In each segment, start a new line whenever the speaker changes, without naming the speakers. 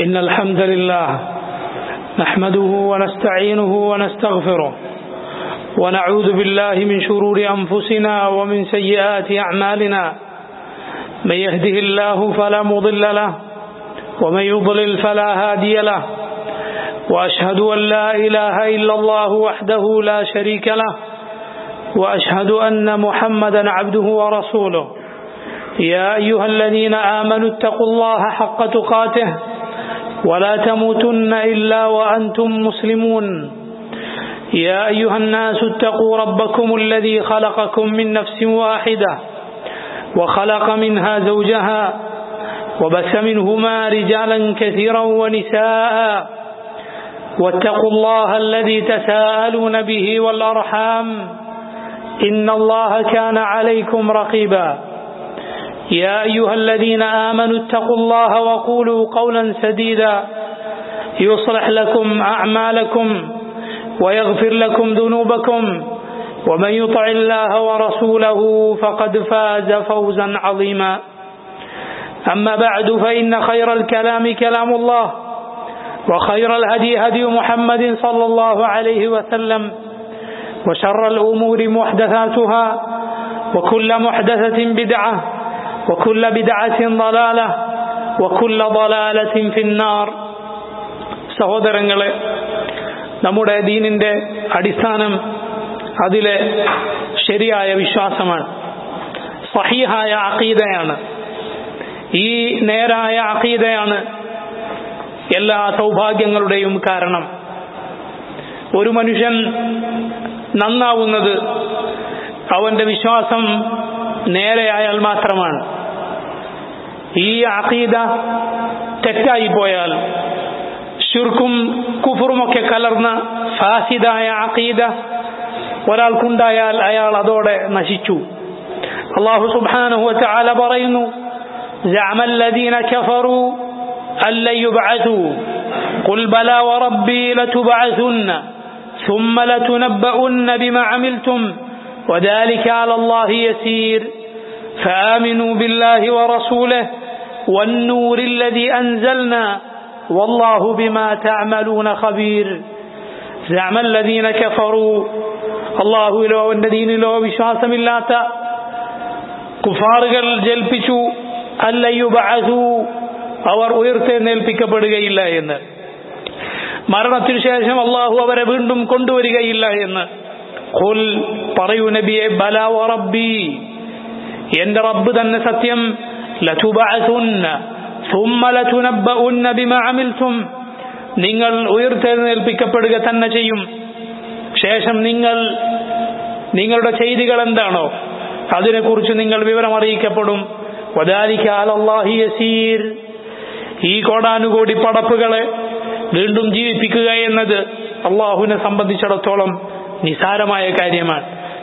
إن الحمد لله نحمده ونستعينه ونستغفره ونعوذ بالله من شرور أنفسنا ومن سيئات أعمالنا من يهده الله فلا مضل له ومن يضلل فلا هادي له وأشهد أن لا إله إلا الله وحده لا شريك له وأشهد أن محمدا عبده ورسوله يا أيها الذين آمنوا اتقوا الله حق تقاته ولا تموتن إلا وأنتم مسلمون يا أيها الناس اتقوا ربكم الذي خلقكم من نفس واحدة وخلق منها زوجها وبث منهما رجالا كثيرا ونساء واتقوا الله الذي تساءلون به والأرحام إن الله كان عليكم رقيبا يا أيها الذين آمنوا اتقوا الله وقولوا قولا سديدا يصلح لكم أعمالكم ويغفر لكم ذنوبكم ومن يطع الله ورسوله فقد فاز فوزا عظيما أما بعد فإن خير الكلام كلام الله وخير الهدي هدي محمد صلى الله عليه وسلم وشر الأمور محدثاتها وكل محدثة بدعة وكل بدعة ضلالة وكل ضلالة في النار സഹോദരങ്ങളെ നമ്മുടെ ദീനിന്റെ അടിസ്ഥാനം അതിലെ ശരിയായ വിശ്വാസമാണ് സഹിഹായ അഖീദയാണ് ഈ നേരായ അഖീദയാണ് എല്ലാ സൗഭാഗ്യങ്ങളുടെയും കാരണം ഒരു മനുഷ്യൻ നന്നാവുന്നത് അവന്റെ വിശ്വാസം നേരെയായാൽ മാത്രമാണ് ഈ അഖീദ തെറ്റായി പോയാൽ ഷുർക്കും കുഫറുമൊക്കെ കലർന്ന ഫാസിദായ അഖീദ ഒരാൾക്കുണ്ടായാൽ അയാൾ അതോടെ നശിച്ചു അള്ളാഹു സുബ്ഹാനഹു വതആല പറയുന്നു زعم الذين كفروا أن لن يبعثوا قل بلى وربي لتبعثن ثم لتنبؤن بما عملتم وذلك على الله يسير فآمنوا بالله ورسوله والنور الذي أنزلنا والله بما تعملون خبير زعم الذين كفروا الله لو الذين لو വിശ്വാസം ഇല്ലാത്ത കുഫാറുകൾ ജൽപ്പിച്ചു അല്ലയുബഅസു അവർ ഉയർത്തെഴുന്നേൽപ്പിക്കപ്പെടുകയില്ല എന്ന് മരണത്തിനു ശേഷം അള്ളാഹു അവരെ വീണ്ടും കൊണ്ടുവരികയില്ല എന്ന് ഖുൽ പറയൂ നബിയെ ബല റബ്ബി എന്റെ റബ്ബ് തന്നെ സത്യം ലതുബഅസുന്ന ثم لتنبؤن بما عملتم നിങ്ങൾ ഉയർത്തെഴുന്നേൽപ്പിക്കപ്പെടുക തന്നെ ചെയ്യും ശേഷം നിങ്ങൾ നിങ്ങളുടെ ചെയ്തികൾ എന്താണോ അതിനെക്കുറിച്ച് നിങ്ങൾ വിവരം അറിയിക്കപ്പെടും യസീർ ഈ കോടാനുകോടി പടപ്പുകളെ വീണ്ടും ജീവിപ്പിക്കുക എന്നത് അള്ളാഹുവിനെ സംബന്ധിച്ചിടത്തോളം നിസാരമായ കാര്യമാണ്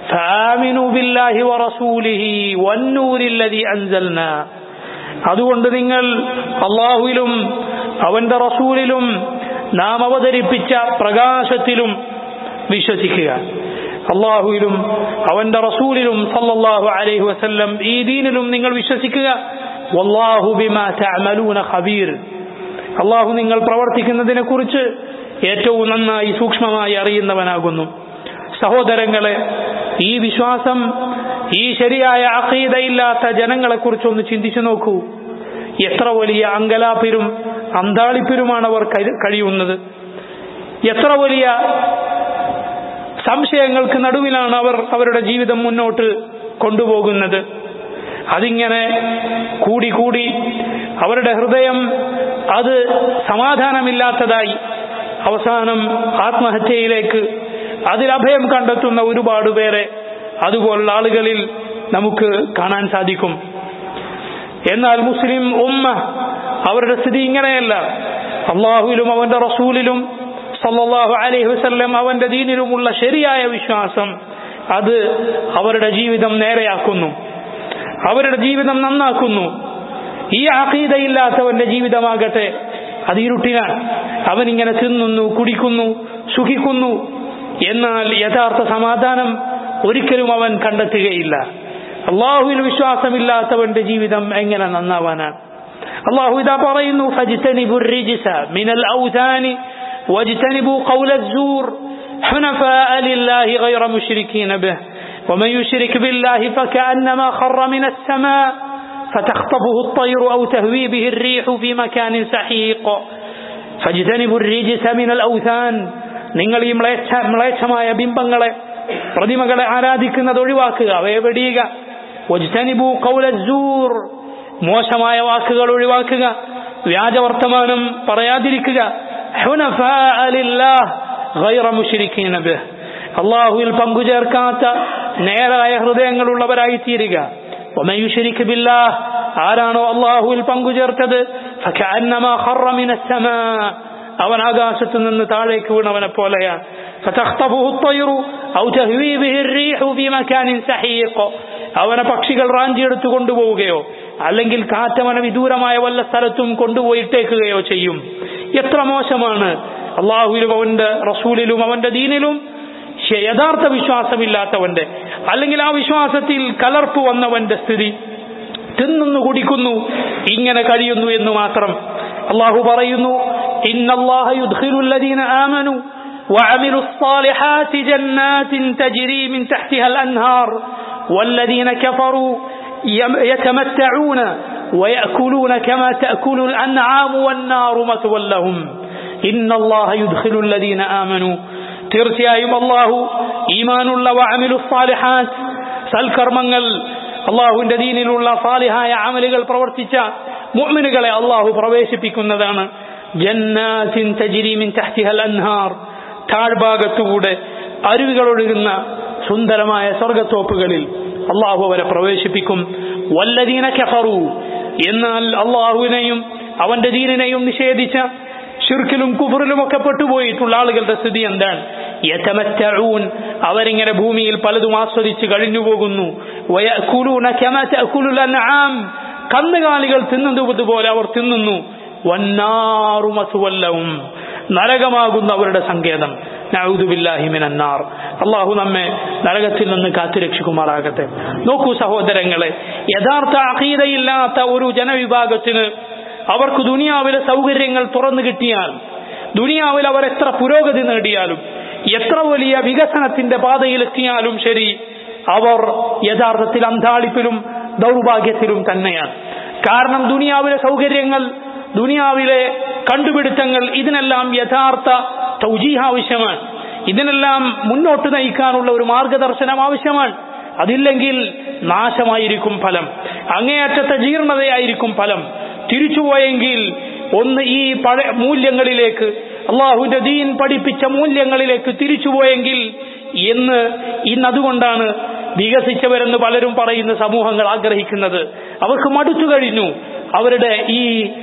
അതുകൊണ്ട് നിങ്ങൾ അള്ളാഹുവിലും അവന്റെ റസൂലിലും നാം അവതരിപ്പിച്ച പ്രകാശത്തിലും വിശ്വസിക്കുക അള്ളാഹുവിലും അവന്റെ റസൂലിലും സല്ലല്ലാഹു അലൈഹി വസല്ലം ഈ ദീനിലും നിങ്ങൾ വിശ്വസിക്കുക വല്ലാഹു ബിമാ തഅമലൂന ഖബീർ അള്ളാഹു നിങ്ങൾ പ്രവർത്തിക്കുന്നതിനെ കുറിച്ച് ഏറ്റവും നന്നായി സൂക്ഷ്മമായി അറിയുന്നവനാകുന്നു സഹോദരങ്ങളെ ഈ വിശ്വാസം ഈ ശരിയായ അഖീദയില്ലാത്ത ജനങ്ങളെ കുറിച്ചൊന്ന് ചിന്തിച്ചു നോക്കൂ എത്ര വലിയ അങ്കലാപ്പിലും അന്താളിപ്പിലുമാണ് അവർ കഴിയുന്നത് എത്ര വലിയ സംശയങ്ങൾക്ക് നടുവിലാണ് അവർ അവരുടെ ജീവിതം മുന്നോട്ട് കൊണ്ടുപോകുന്നത് അതിങ്ങനെ കൂടി കൂടി അവരുടെ ഹൃദയം അത് സമാധാനമില്ലാത്തതായി അവസാനം ആത്മഹത്യയിലേക്ക് അതിൽ അഭയം കണ്ടെത്തുന്ന ഒരുപാട് പേരെ അതുപോലുള്ള ആളുകളിൽ നമുക്ക് കാണാൻ സാധിക്കും എന്നാൽ മുസ്ലിം ഉമ്മ അവരുടെ സ്ഥിതി ഇങ്ങനെയല്ല അള്ളാഹുവിലും അവന്റെ റസൂലിലും സല്ലല്ലാഹു അലൈഹി വസല്ലം അവന്റെ ദീനിലുമുള്ള ശരിയായ വിശ്വാസം അത് അവരുടെ ജീവിതം നേരെയാക്കുന്നു അവരുടെ ജീവിതം നന്നാക്കുന്നു ഈ അഖീദയില്ലാത്തവന്റെ ജീവിതമാകട്ടെ അത് ഇരുട്ടിനാണ് അവനിങ്ങനെ തിന്നുന്നു കുടിക്കുന്നു സുഖിക്കുന്നു എന്നാൽ യഥാർത്ഥ സമാധാനം ഒരിക്കലും അവൻ കണ്ടെത്തുകയില്ല അള്ളാഹുവിൽ വിശ്വാസമില്ലാത്തവന്റെ ജീവിതം എങ്ങനെ നന്നാവാനാണ് അള്ളാഹു ഇതാ പറയുന്നു فاجتنبوا الرجس من الأوثان واجتنبوا قول الزور حنفاء لله غير مشركين به ومن يشرك بالله فكأنما خر من السماء فتخطفه الطير أو تهوي به الريح في مكان سحيق فاجتنبوا الرجس من الأوثان നിങ്ങൾ ഈ മ്ലേച്ഛ മ്ലേച്ഛമായ ബിംബങ്ങളെ പ്രതിമകളെ ആരാധിക്കുന്നത് ഒഴിവാക്കുക അവയെ വെടിയുക വജ്തനിബു കൗലസൂർ മോശമായ വാക്കുകൾ ഒഴിവാക്കുക വ്യാജവർത്തമാനം പറയാതിരിക്കുക അള്ളാഹുവിൽ പങ്കുചേർക്കാത്ത നേരായ ഹൃദയങ്ങളുള്ളവരായി തീരുക ആരാണോ അള്ളാഹുവിൽ പങ്കുചേർത്തത് അവൻ ആകാശത്ത് നിന്ന് താഴേക്ക് വീണവനെ പോലെയാണ് അവനെ പക്ഷികൾ റാഞ്ചിയെടുത്തു കൊണ്ടുപോവുകയോ അല്ലെങ്കിൽ കാറ്റവനെ വിദൂരമായ വല്ല സ്ഥലത്തും കൊണ്ടുപോയിട്ടേക്കുകയോ ചെയ്യും എത്ര മോശമാണ് അള്ളാഹുവിലും അവന്റെ റസൂലിലും അവന്റെ ദീനിലും യഥാർത്ഥ വിശ്വാസമില്ലാത്തവന്റെ അല്ലെങ്കിൽ ആ വിശ്വാസത്തിൽ കലർപ്പ് വന്നവന്റെ സ്ഥിതി തിന്നുന്നു കുടിക്കുന്നു ഇങ്ങനെ കഴിയുന്നു എന്ന് മാത്രം അള്ളാഹു പറയുന്നു ആമനു وعملوا الصالحات جنات تجري من تحتها الأنهار والذين كفروا يتمتعون ويأكلون كما تأكل الأنعام والنار مثوى لهم إن الله يدخل الذين آمنوا തീർച്ചയായും അള്ളാഹു ഈമാനുള്ള വഅമിലു സാലിഹാത്ത് സൽക്കർമ്മങ്ങൾ അള്ളാഹുവിന്റെ ദീനിലുള്ള സാലിഹായ അമലുകൾ പ്രവർത്തിച്ച മുഅ്മിനുകളെ അള്ളാഹു പ്രവേശിപ്പിക്കുന്നതാണ് ജന്നാത്തിൻ തജിരിമിൻ തഹ്തിഹൽ അൻഹാർ താഴ്ഭാഗത്തുകൂടെ അരുവികൾ ഒഴുകുന്ന സുന്ദരമായ സ്വർഗത്തോപ്പുകളിൽ അള്ളാഹു അവരെ പ്രവേശിപ്പിക്കും വല്ലദീന കഫറു എന്നാൽ അള്ളാഹുവിനെയും അവന്റെ ദീനിനെയും നിഷേധിച്ച ഷിർക്കിലും കുബറിലും ഒക്കെ പെട്ടുപോയിട്ടുള്ള ആളുകളുടെ സ്ഥിതി എന്താണ് യതമത്തഊൻ അവരിങ്ങനെ ഭൂമിയിൽ പലതും ആസ്വദിച്ച് കഴിഞ്ഞു പോകുന്നു വയഅകുലൂന കമാ തഅകുലുൽ അൻആം കന്നുകാലികൾ തിന്നുന്നത് പോലെ അവർ തിന്നുന്നു വന്നാറു മസുവല്ലവും നരകമാകുന്ന അവരുടെ സങ്കേതം നൗദുബില്ലാഹിമിനാർ അള്ളാഹു നമ്മെ നരകത്തിൽ നിന്ന് കാത്തുരക്ഷിക്കുമാറാകട്ടെ നോക്കൂ സഹോദരങ്ങളെ യഥാർത്ഥ അഖീദയില്ലാത്ത ഒരു ജനവിഭാഗത്തിന് അവർക്ക് ദുനിയാവിലെ സൗകര്യങ്ങൾ തുറന്നു കിട്ടിയാൽ ദുനിയാവിൽ അവർ എത്ര പുരോഗതി നേടിയാലും എത്ര വലിയ വികസനത്തിന്റെ പാതയിലെത്തിയാലും ശരി അവർ യഥാർത്ഥത്തിൽ അന്താളിപ്പിലും ദൗർഭാഗ്യത്തിലും തന്നെയാണ് കാരണം ദുനിയാവിലെ സൗകര്യങ്ങൾ ദുനിയാവിലെ കണ്ടുപിടുത്തങ്ങൾ ഇതിനെല്ലാം യഥാർത്ഥ തൗജീഹ ആവശ്യമാണ് ഇതിനെല്ലാം മുന്നോട്ട് നയിക്കാനുള്ള ഒരു മാർഗദർശനം ആവശ്യമാണ് അതില്ലെങ്കിൽ നാശമായിരിക്കും ഫലം അങ്ങേയറ്റത്തെ ജീർണതയായിരിക്കും ഫലം തിരിച്ചുപോയെങ്കിൽ ഒന്ന് ഈ പഴയ മൂല്യങ്ങളിലേക്ക് അള്ളാഹുന്റെ ദീൻ പഠിപ്പിച്ച മൂല്യങ്ങളിലേക്ക് തിരിച്ചുപോയെങ്കിൽ എന്ന് ഇന്ന് അതുകൊണ്ടാണ് വികസിച്ചവരെന്ന് പലരും പറയുന്ന സമൂഹങ്ങൾ ആഗ്രഹിക്കുന്നത് അവർക്ക് മടുത്തു കഴിഞ്ഞു അവരുടെ ഈ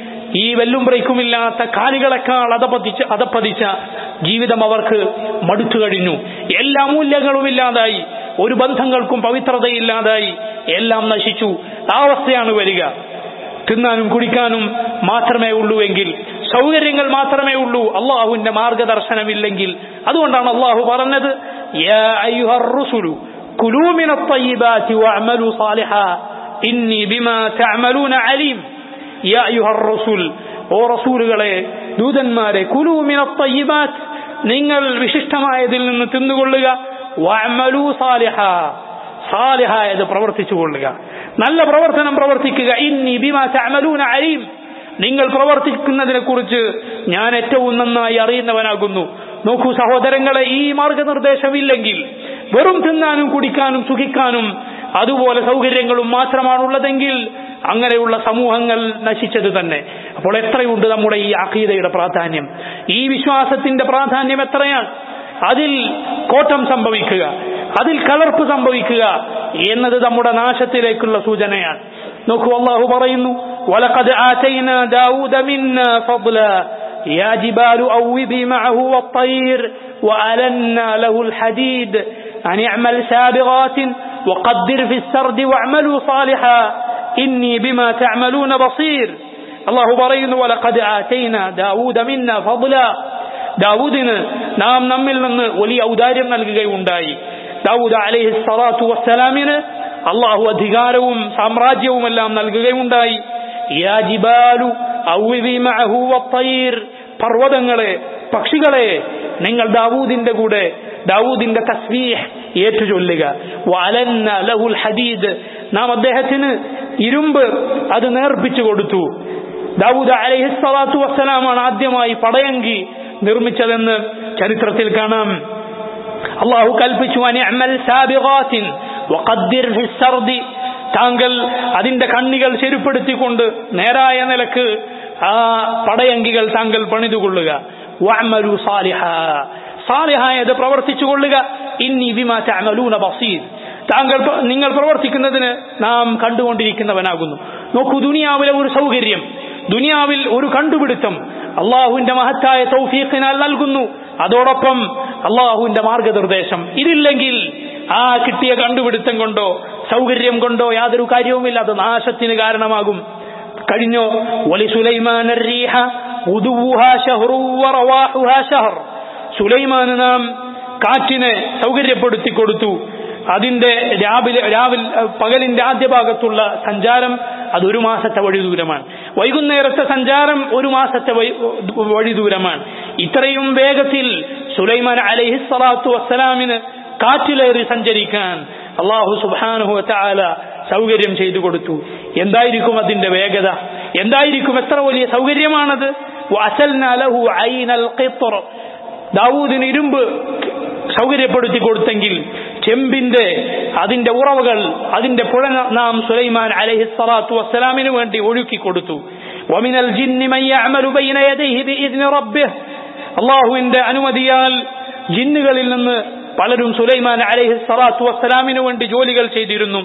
ഈ വെല്ലും ബ്രേക്കുമില്ലാത്ത കാലുകളെക്കാൾ അതപ്പതിച്ച അതപ്പതിച്ച ജീവിതം അവർക്ക് മടുത്തു കഴിഞ്ഞു എല്ലാ മൂല്യങ്ങളും ഇല്ലാതായി ഒരു ബന്ധങ്ങൾക്കും പവിത്രതയില്ലാതായി എല്ലാം നശിച്ചു ആ അവസ്ഥയാണ് വരിക തിന്നാനും കുടിക്കാനും മാത്രമേ ഉള്ളൂ എങ്കിൽ സൗകര്യങ്ങൾ മാത്രമേ ഉള്ളൂ അള്ളാഹുവിന്റെ മാർഗദർശനമില്ലെങ്കിൽ അതുകൊണ്ടാണ് അള്ളാഹു പറഞ്ഞത് ഓ റസൂലുകളെ ദൂതന്മാരെ കുലൂമിനത്തയ്യിബാത്ത് നിങ്ങൾ വിശിഷ്ടമായതിൽ നിന്ന് തിന്നുകൊള്ളുക വഅമലു സാലിഹ സാലിഹായത് പ്രവർത്തിച്ചു കൊള്ളുക നല്ല പ്രവർത്തനം പ്രവർത്തിക്കുക ഇന്നി ബിമാ തഅമലൂന അലീം നിങ്ങൾ പ്രവർത്തിക്കുന്നതിനെ കുറിച്ച് ഞാൻ ഏറ്റവും നന്നായി അറിയുന്നവനാകുന്നു നോക്കൂ സഹോദരങ്ങളെ ഈ മാർഗനിർദ്ദേശമില്ലെങ്കിൽ വെറും തിന്നാനും കുടിക്കാനും സുഖിക്കാനും അതുപോലെ സൗകര്യങ്ങളും മാത്രമാണുള്ളതെങ്കിൽ അങ്ങനെയുള്ള സമൂഹങ്ങൾ നശിച്ചത് തന്നെ അപ്പോൾ എത്രയുണ്ട് നമ്മുടെ ഈ അഖീദയുടെ പ്രാധാന്യം ഈ വിശ്വാസത്തിന്റെ പ്രാധാന്യം എത്രയാണ് അതിൽ കോട്ടം സംഭവിക്കുക അതിൽ കലർപ്പ് സംഭവിക്കുക എന്നത് നമ്മുടെ നാശത്തിലേക്കുള്ള സൂചനയാണ് നോക്കൂ അള്ളാഹു പറയുന്നു ولقد آتينا داود منا فضلا يا جبال أوبي معه والطير وألنا له الحديد أن اعمل سابغات وقدر في السرد واعملوا صالحا إني بما تعملون بصير الله برين ولقد آتينا داود منا فضلا ദാവൂദിന് നാം നമ്മിൽ നിന്ന് വലിയ ഔദാര്യം നൽകുകയുണ്ടായി ദാവൂദ് അലൈഹി സ്വലാത്തു വസ്സലാമിന് അള്ളാഹു അധികാരവും സാമ്രാജ്യവുമെല്ലാം നൽകുകയുണ്ടായി യാ ജിബാലു ഔവിബി മഅഹു വത്തൈർ പർവ്വതങ്ങളെ പക്ഷികളെ നിങ്ങൾ ദാവൂദിന്റെ കൂടെ ദാവൂദിന്റെ തസ്ബീഹ് ഏറ്റു ചൊല്ലുക വഅലന്ന ലഹുൽ ഹദീദ് നാം അദ്ദേഹത്തിന് ഇരുമ്പ് അത് നേർപ്പിച്ചു കൊടുത്തു ദാവൂദ് അലൈഹിസ്സലാത്തു വസ്സലാമാണ് ആദ്യമായി പടയങ്കി നിർമ്മിച്ചതെന്ന് ചരിത്രത്തിൽ കാണാം അള്ളാഹു കൽപ്പിച്ചു അനിഅമൽ സാബിഗാത്തിൻ വഖദ്ദിർ ഫിസ്സർദി താങ്കൾ അതിന്റെ കണ്ണികൾ ശരിപ്പെടുത്തിക്കൊണ്ട് നേരായ നിലക്ക് ആ പടയങ്കികൾ താങ്കൾ പണിതുകൊള്ളുക വഅമലു സാലിഹ സാലിഹായത് പ്രവർത്തിച്ചു കൊള്ളുക ഇന്നി ബിമാ തഅമലൂന ബസീർ താങ്കൾ നിങ്ങൾ പ്രവർത്തിക്കുന്നതിന് നാം കണ്ടുകൊണ്ടിരിക്കുന്നവനാകുന്നു നോക്കൂ ദുനിയാവിലെ ഒരു സൗകര്യം ദുനിയാവിൽ ഒരു കണ്ടുപിടുത്തം അള്ളാഹുവിന്റെ മഹത്തായ തൗഫീഖിനാൽ നൽകുന്നു അതോടൊപ്പം അള്ളാഹുവിന്റെ മാർഗനിർദ്ദേശം ഇതില്ലെങ്കിൽ ആ കിട്ടിയ കണ്ടുപിടുത്തം കൊണ്ടോ സൗകര്യം കൊണ്ടോ യാതൊരു കാര്യവുമില്ല അത് നാശത്തിന് കാരണമാകും കഴിഞ്ഞോ വലി സുലൈമാൻ സുലൈമാന് നാം കാറ്റിനെ സൗകര്യപ്പെടുത്തി കൊടുത്തു അതിന്റെ രാവിലെ രാവിലെ പകലിന്റെ ആദ്യ ഭാഗത്തുള്ള സഞ്ചാരം അത് ഒരു മാസത്തെ വഴി ദൂരമാണ് വൈകുന്നേരത്തെ സഞ്ചാരം ഒരു മാസത്തെ വഴി ദൂരമാണ് ഇത്രയും വേഗത്തിൽ സുലൈമാൻ അലഹിസ്സലാത്തു വസ്സലാമിന് കാറ്റിലേറി സഞ്ചരിക്കാൻ അള്ളാഹു സുബാനുഹു താല സൗകര്യം ചെയ്തു കൊടുത്തു എന്തായിരിക്കും അതിന്റെ വേഗത എന്തായിരിക്കും എത്ര വലിയ സൗകര്യമാണത് ദാവൂദിന് ഇരുമ്പ് സൗകര്യപ്പെടുത്തി കൊടുത്തെങ്കിൽ ചെമ്പിന്റെ അതിന്റെ ഉറവുകൾ അതിന്റെ പുഴ നാം സുലൈമാൻ അലഹി സ്വലാത്തു വസ്സലാമിന് വേണ്ടി ഒഴുക്കി കൊടുത്തു വമിനൽ അള്ളാഹുവിന്റെ അനുമതിയാൽ ജിന്നുകളിൽ നിന്ന് പലരും സുലൈമാൻ അലഹി സ്വലാത്തു വസ്സലാമിന് വേണ്ടി ജോലികൾ ചെയ്തിരുന്നു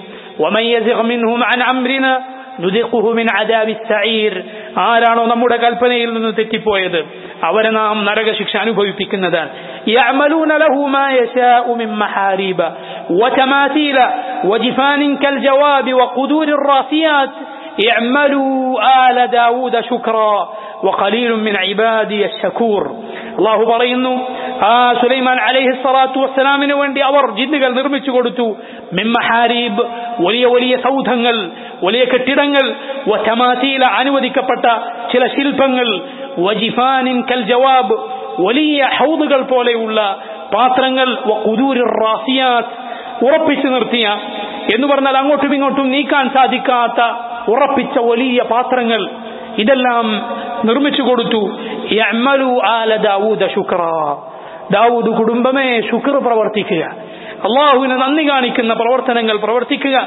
ആരാണോ നമ്മുടെ കൽപ്പനയിൽ നിന്ന് തെറ്റിപ്പോയത് അവരെ നാം നരകശിക്ഷ അനുഭവിപ്പിക്കുന്നതാണ് يعملون له ما يشاء من محاريب وتماثيل وجفان كالجواب وقدور الراسيات اعملوا آل داود شكرا وقليل من عبادي الشكور അള്ളാഹു പറയുന്നു ആ സുലൈമാൻ അലൈഹി സ്വലാത്തു വസ്സലാമിന് വേണ്ടി അവർ ജിന്നുകൾ നിർമ്മിച്ചു കൊടുത്തു മിമ്മഹാരീബ് വലിയ വലിയ സൗധങ്ങൾ വലിയ കെട്ടിടങ്ങൾ വസമാസീല അനുവദിക്കപ്പെട്ട ചില ശില്പങ്ങൾ വജിഫാനിൻ കൽ ജവാബ് വലിയ ഹൗദുകൾ പോലെയുള്ള പാത്രങ്ങൾ റാസിയാത്ത് ഉറപ്പിച്ചു നിർത്തിയ എന്ന് പറഞ്ഞാൽ അങ്ങോട്ടും ഇങ്ങോട്ടും നീക്കാൻ സാധിക്കാത്ത ഉറപ്പിച്ച വലിയ പാത്രങ്ങൾ ഇതെല്ലാം നിർമ്മിച്ചു കൊടുത്തു ആല ദാവൂദ ശുക്ര ദാവൂദ് കുടുംബമേ ശുക്ർ പ്രവർത്തിക്കുക അള്ളാഹുവിന് നന്ദി കാണിക്കുന്ന പ്രവർത്തനങ്ങൾ പ്രവർത്തിക്കുക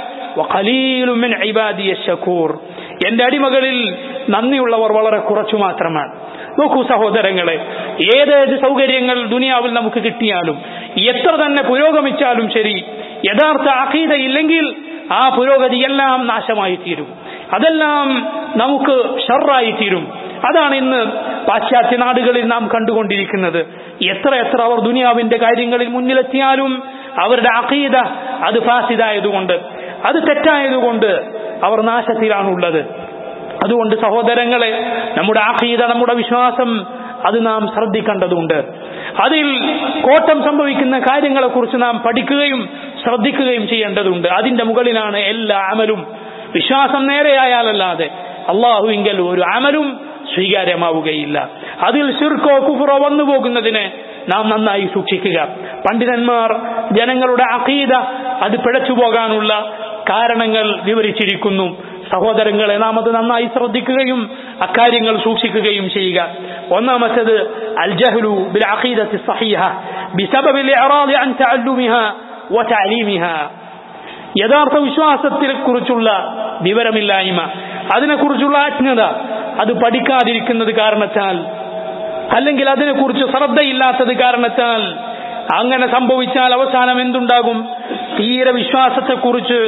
ഷക്കൂർ എന്റെ അടിമകളിൽ നന്ദിയുള്ളവർ വളരെ കുറച്ചു മാത്രമാണ് നോക്കൂ സഹോദരങ്ങളെ ഏതേത് സൗകര്യങ്ങൾ ദുനിയാവിൽ നമുക്ക് കിട്ടിയാലും എത്ര തന്നെ പുരോഗമിച്ചാലും ശരി യഥാർത്ഥ അഖീദ ഇല്ലെങ്കിൽ ആ പുരോഗതി എല്ലാം നാശമായി തീരും അതെല്ലാം നമുക്ക് ഷറായി തീരും അതാണ് ഇന്ന് പാശ്ചാത്യ നാടുകളിൽ നാം കണ്ടുകൊണ്ടിരിക്കുന്നത് എത്ര എത്ര അവർ ദുനിയാവിന്റെ കാര്യങ്ങളിൽ മുന്നിലെത്തിയാലും അവരുടെ അഖീദ അത് ഫാസിദായതുകൊണ്ട് അത് തെറ്റായതുകൊണ്ട് അവർ നാശത്തിലാണുള്ളത് അതുകൊണ്ട് സഹോദരങ്ങളെ നമ്മുടെ ആഖീദ നമ്മുടെ വിശ്വാസം അത് നാം ശ്രദ്ധിക്കേണ്ടതുണ്ട് അതിൽ കോട്ടം സംഭവിക്കുന്ന കാര്യങ്ങളെക്കുറിച്ച് നാം പഠിക്കുകയും ശ്രദ്ധിക്കുകയും ചെയ്യേണ്ടതുണ്ട് അതിന്റെ മുകളിലാണ് എല്ലാ അമലും വിശ്വാസം നേരെയായാലല്ലാതെ അള്ളാഹുവിങ്കൽ ഒരു അമലും സ്വീകാര്യമാവുകയില്ല അതിൽ ശിർക്കോ കുഫറോ വന്നു പോകുന്നതിനെ നാം നന്നായി സൂക്ഷിക്കുക പണ്ഡിതന്മാർ ജനങ്ങളുടെ അഖീദ അത് പിഴച്ചു പോകാനുള്ള കാരണങ്ങൾ വിവരിച്ചിരിക്കുന്നു സഹോദരങ്ങളെ നാം അത് നന്നായി ശ്രദ്ധിക്കുകയും അക്കാര്യങ്ങൾ സൂക്ഷിക്കുകയും ചെയ്യുക ഒന്നാമത്തേത് അൽ ജഹ്ലു ബിൽ അഖീദത്തി സഹീഹ ബിസബബിൽ ഇഅറാദി അൻ തഅല്ലുമിഹ വതഅലീമിഹ യഥാർത്ഥ വിശ്വാസത്തെ കുറിച്ചുള്ള വിവരമില്ലായ്മ അതിനെക്കുറിച്ചുള്ള അജ്ഞത അത് പഠിക്കാതിരിക്കുന്നത് കാരണത്താൽ അല്ലെങ്കിൽ അതിനെക്കുറിച്ച് ശ്രദ്ധയില്ലാത്തത് കാരണത്താൽ അങ്ങനെ സംഭവിച്ചാൽ അവസാനം എന്തുണ്ടാകും തീരെ വിശ്വാസത്തെക്കുറിച്ച്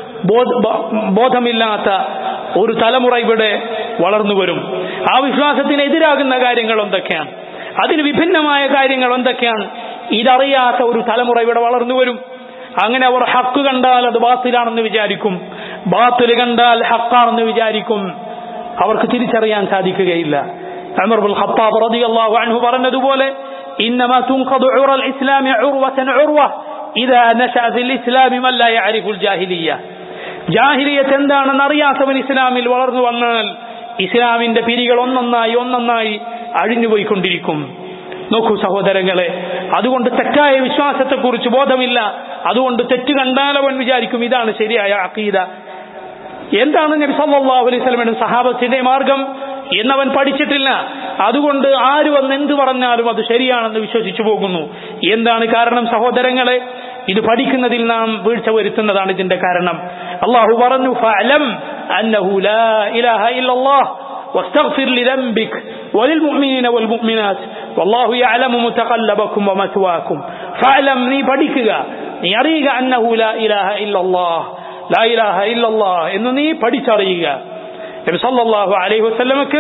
ബോധമില്ലാത്ത ഒരു തലമുറ ഇവിടെ വളർന്നു വരും ആ വിശ്വാസത്തിനെതിരാകുന്ന കാര്യങ്ങൾ എന്തൊക്കെയാണ് അതിന് വിഭിന്നമായ കാര്യങ്ങൾ എന്തൊക്കെയാണ് ഇതറിയാത്ത ഒരു തലമുറ ഇവിടെ വളർന്നു വരും അങ്ങനെ അവർ ഹക്ക് കണ്ടാൽ അത് ബാത്തിലാണെന്ന് വിചാരിക്കും ബാത്തിൽ കണ്ടാൽ ഹക്കാണെന്ന് വിചാരിക്കും അവർക്ക് തിരിച്ചറിയാൻ സാധിക്കുകയില്ല അമർബുൽ ഖത്താബ് റളിയല്ലാഹു അൻഹു പറഞ്ഞതുപോലെ إنما تنقض عرى الإسلام عروة عروة إذا نشأ في الإسلام من لا يعرف الجاهلية ജാഹിലിയത്ത് എന്താണെന്ന് അറിയാത്തവൻ ഇസ്ലാമിൽ വളർന്നു വന്നാൽ ഇസ്ലാമിന്റെ പിരികൾ ഒന്നൊന്നായി ഒന്നൊന്നായി അഴിഞ്ഞുപോയിക്കൊണ്ടിരിക്കും നോക്കൂ സഹോദരങ്ങളെ അതുകൊണ്ട് തെറ്റായ വിശ്വാസത്തെക്കുറിച്ച് ബോധമില്ല അതുകൊണ്ട് തെറ്റ് കണ്ടാൽ അവൻ വിചാരിക്കും ഇതാണ് ശരിയായ അഖീദ എന്താണ് നബി സല്ലല്ലാഹു അലൈഹി വസല്ലമയുടെ സഹാബത്തിന്റെ മാർഗം എന്നവൻ പഠിച്ചിട്ടില്ല അതുകൊണ്ട് ആര് വന്ന് എന്ത് പറഞ്ഞാലും അത് ശരിയാണെന്ന് വിശ്വസിച്ചു പോകുന്നു എന്താണ് കാരണം സഹോദരങ്ങളെ ഇത് പഠിക്കുന്നതിൽ നാം വീഴ്ച വരുത്തുന്നതാണ് ഇതിന്റെ കാരണം അള്ളാഹു പറഞ്ഞു ഫഅലം അന്നഹു ലാ ഇലാഹ ഇല്ലല്ലാഹ് واستغفر لذنبك وللمؤمنين والمؤمنات والله يعلم متقلبكم ومثواكم فاعلم നീ പഠിക്കുക നീ അറിയുക അന്നഹു ലാ ഇലാഹ ഇല്ലല്ലാഹ് ലാ ഇലാഹ ഇല്ലല്ലാഹ് എന്ന് നീ പഠിച്ചറിയുക നബി സല്ലല്ലാഹു അലൈഹി വസല്ലമക്ക്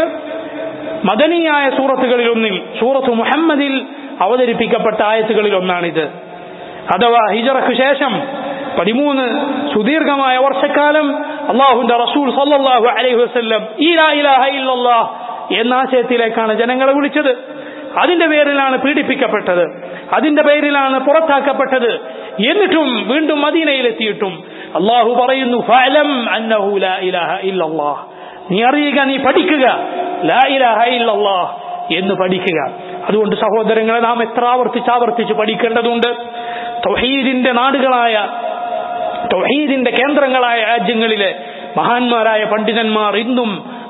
മദനിയായ സൂറത്തുകളിൽ ഒന്നിൽ സൂറത്ത് മുഹമ്മദിൽ അവതരിപ്പിക്കപ്പെട്ട ആയത്തുകളിൽ ഒന്നാണിത് അഥവാ ഹിജറക്ക് ശേഷം പതിമൂന്ന് സുദീർഘമായ വർഷക്കാലം അള്ളാഹുന്റെ റസൂൽ സല്ലല്ലാഹു അലൈഹി വസല്ലം ഈ ലാ ഇലാഹ ഇല്ലല്ലാഹ് എന്ന ആശയത്തിലേക്കാണ് ജനങ്ങളെ വിളിച്ചത് അതിന്റെ പേരിലാണ് പീഡിപ്പിക്കപ്പെട്ടത് അതിന്റെ പേരിലാണ് പുറത്താക്കപ്പെട്ടത് എന്നിട്ടും വീണ്ടും മദീനയിലെത്തിയിട്ടും അള്ളാഹു പറയുന്നു ഫഅലം അന്നഹു ലാ ഇലാഹ ഇല്ലല്ലാഹ് നീ അറിയുക നീ പഠിക്കുക ലാ ഇലാഹ ഇല്ലല്ലാഹ് എന്ന് പഠിക്കുക അതുകൊണ്ട് സഹോദരങ്ങളെ നാം എത്ര ആവർത്തിച്ച് ആവർത്തിച്ച് പഠിക്കേണ്ടതുണ്ട് തൗഹീദിന്റെ നാടുകളായ തൗഹീദിന്റെ കേന്ദ്രങ്ങളായ രാജ്യങ്ങളിലെ മഹാന്മാരായ പണ്ഡിതന്മാർ ഇന്നും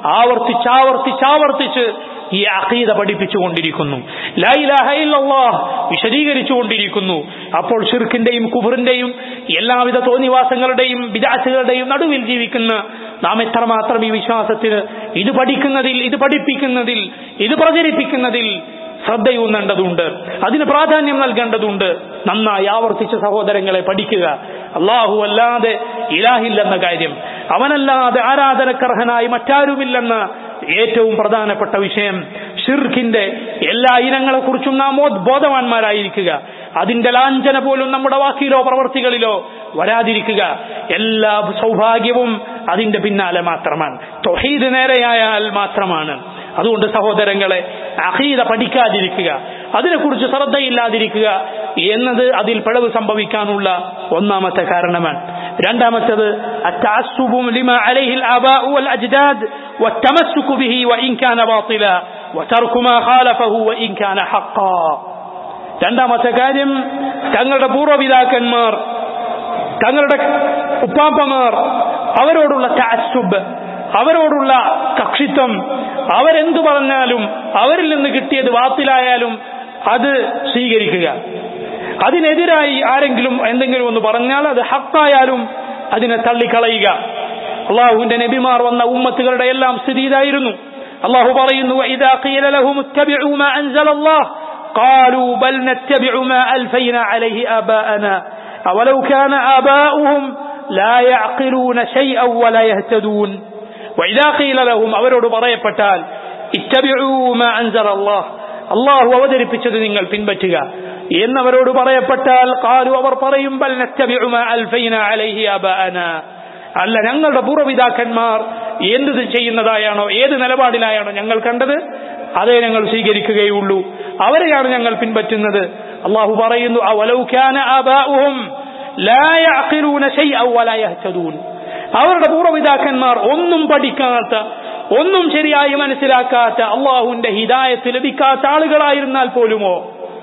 ആവർത്തിച്ചാവർത്തിച്ചാവർത്തിച്ച് ഈ അഖീദ പഠിപ്പിച്ചുകൊണ്ടിരിക്കുന്നു ലൈലാഹയില്ലാഹ് വിശദീകരിച്ചുകൊണ്ടിരിക്കുന്നു അപ്പോൾ ഷിർക്കിന്റെയും കുബറിന്റെയും എല്ലാവിധ തോന്നിവാസങ്ങളുടെയും വിദാസുകളുടെയും നടുവിൽ ജീവിക്കുന്ന നാം എത്രമാത്രം ഈ വിശ്വാസത്തിന് ഇത് പഠിക്കുന്നതിൽ ഇത് പഠിപ്പിക്കുന്നതിൽ ഇത് പ്രചരിപ്പിക്കുന്നതിൽ ശ്രദ്ധയൂന്നേണ്ടതുണ്ട് അതിന് പ്രാധാന്യം നൽകേണ്ടതുണ്ട് നന്നായി ആവർത്തിച്ച സഹോദരങ്ങളെ പഠിക്കുക അള്ളാഹു അല്ലാതെ ഇലാഹില്ലെന്ന കാര്യം അവനല്ലാതെ ആരാധനക്കർഹനായി മറ്റാരുമില്ലെന്ന ഏറ്റവും പ്രധാനപ്പെട്ട വിഷയം ഷിർഖിന്റെ എല്ലാ ഇനങ്ങളെക്കുറിച്ചും നാം ബോധവാന്മാരായിരിക്കുക അതിന്റെ ലാഞ്ചന പോലും നമ്മുടെ വാക്കിലോ പ്രവർത്തികളിലോ വരാതിരിക്കുക എല്ലാ സൗഭാഗ്യവും അതിന്റെ പിന്നാലെ മാത്രമാണ് തൊഹീദ് നേരെയായാൽ മാത്രമാണ് അതുകൊണ്ട് സഹോദരങ്ങളെ അഹീദ പഠിക്കാതിരിക്കുക അതിനെക്കുറിച്ച് ശ്രദ്ധയില്ലാതിരിക്കുക എന്നത് അതിൽ പിഴവ് സംഭവിക്കാനുള്ള ഒന്നാമത്തെ കാരണമാണ് രണ്ടാമത്തേത് التعصب لما عليه الآباء والأجداد والتمسك به وإن كان باطلا وترك ما خالفه وإن كان حقا രണ്ടാമത്തെ കാര്യം തങ്ങളുടെ പൂർവ്വപിതാക്കന്മാർ തങ്ങളുടെ ഉപ്പാപ്പമാർ അവരോടുള്ള താസുബ് അവരോടുള്ള കക്ഷിത്വം അവരെന്തു പറഞ്ഞാലും അവരിൽ നിന്ന് കിട്ടിയത് വാത്തിലായാലും അത് സ്വീകരിക്കുക അതിനെതിരായി ആരെങ്കിലും എന്തെങ്കിലും ഒന്ന് പറഞ്ഞാൽ അത് ഹക്കായാലും അതിനെ തള്ളിക്കളയുക അള്ളാഹുവിന്റെ നബിമാർ വന്ന ഉമ്മത്തുകളുടെ എല്ലാം സ്ഥിതി ഇതായിരുന്നു അള്ളാഹു പറയുന്നു إذا قيل لهم اتبعوا ما أنزل الله قالوا بل نتبع ما ألفينا عليه آباءنا أولو كان آباؤهم لا يعقلون شيئا ولا يهتدون وإذا قيل لهم അവരോട് പറയപ്പെട്ടാൽ اتبعوا ما أنزل الله അള്ളാഹു അവതരിപ്പിച്ചത് നിങ്ങൾ പിൻപറ്റുക എന്നവരോട് പറയപ്പെട്ടാൽ കാലു അവർ പറയും ബൽ നത്തബിഉ മാ അൽഫൈന അലൈഹി ആബാഅന അല്ല ഞങ്ങളുടെ പൂർവ്വപിതാക്കന്മാർ എന്ത് ചെയ്യുന്നതായാണോ ഏത് നിലപാടിലായാണോ ഞങ്ങൾ കണ്ടത് അതേ ഞങ്ങൾ സ്വീകരിക്കുകയുള്ളൂ അവരെയാണ് ഞങ്ങൾ പിൻപറ്റുന്നത് അള്ളാഹു പറയുന്നു അവലൗ കാന ആബാഉഹും ലാ യഅഖിലൂന ശൈഅൻ വലാ യഹ്തദൂൻ അവരുടെ പൂർവ്വപിതാക്കന്മാർ ഒന്നും പഠിക്കാത്ത ഒന്നും ശരിയായി മനസ്സിലാക്കാത്ത അള്ളാഹുവിന്റെ ഹിദായത്ത് ലഭിക്കാത്ത ആളുകളായിരുന്നാൽ പോലുമോ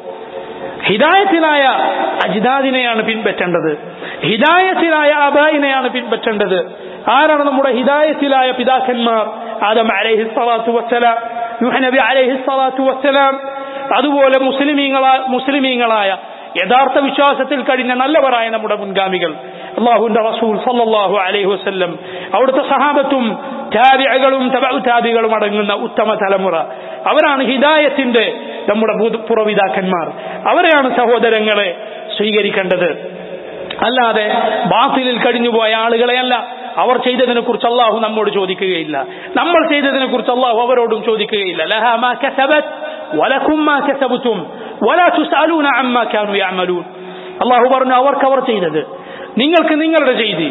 ഹിദായത്തിലായ അജിദാദിനെയാണ് പിൻപറ്റേണ്ടത് ഹിദായത്തിലായ അബായിനെയാണ് പിൻപറ്റേണ്ടത് ആരാണ് നമ്മുടെ ഹിദായത്തിലായ പിതാക്കന്മാർ ആദം അലൈഹി സ്വലാത്തു വസ്സലാം യുഹനബി അലൈഹി സ്വലാത്തു വസ്സലാം അതുപോലെ മുസ്ലിമീങ്ങളായ മുസ്ലിമീങ്ങളായ യഥാർത്ഥ വിശ്വാസത്തിൽ കഴിഞ്ഞ നല്ലവരായ നമ്മുടെ മുൻഗാമികൾ അള്ളാഹുന്റെ റസൂൽ സല്ലല്ലാഹു അലൈഹി വസല്ലം അവിടുത്തെ സഹാബത്തും താബിഅകളും തബഉ താബികളും അടങ്ങുന്ന ഉത്തമ തലമുറ അവരാണ് ഹിദായത്തിന്റെ നമ്മുടെ പുറവിതാക്കന്മാർ അവരെയാണ് സഹോദരങ്ങളെ സ്വീകരിക്കേണ്ടത് അല്ലാതെ ബാത്തിലിൽ കഴിഞ്ഞുപോയ ആളുകളെയല്ല അവർ ചെയ്തതിനെ കുറിച്ച് അള്ളാഹു നമ്മോട് ചോദിക്കുകയില്ല നമ്മൾ ചെയ്തതിനെ കുറിച്ച് അള്ളാഹു അവരോടും ചോദിക്കുകയില്ല ലഹ മാ കസബത് വലക്കും മാ കസബത്തും വലാ തുസ്അലൂന അമ്മാ കാനു യഅമലൂൻ അള്ളാഹു പറഞ്ഞു അവർക്ക് അവർ ചെയ്തത് നിങ്ങൾക്ക് നിങ്ങളുടെ ചെയ്തി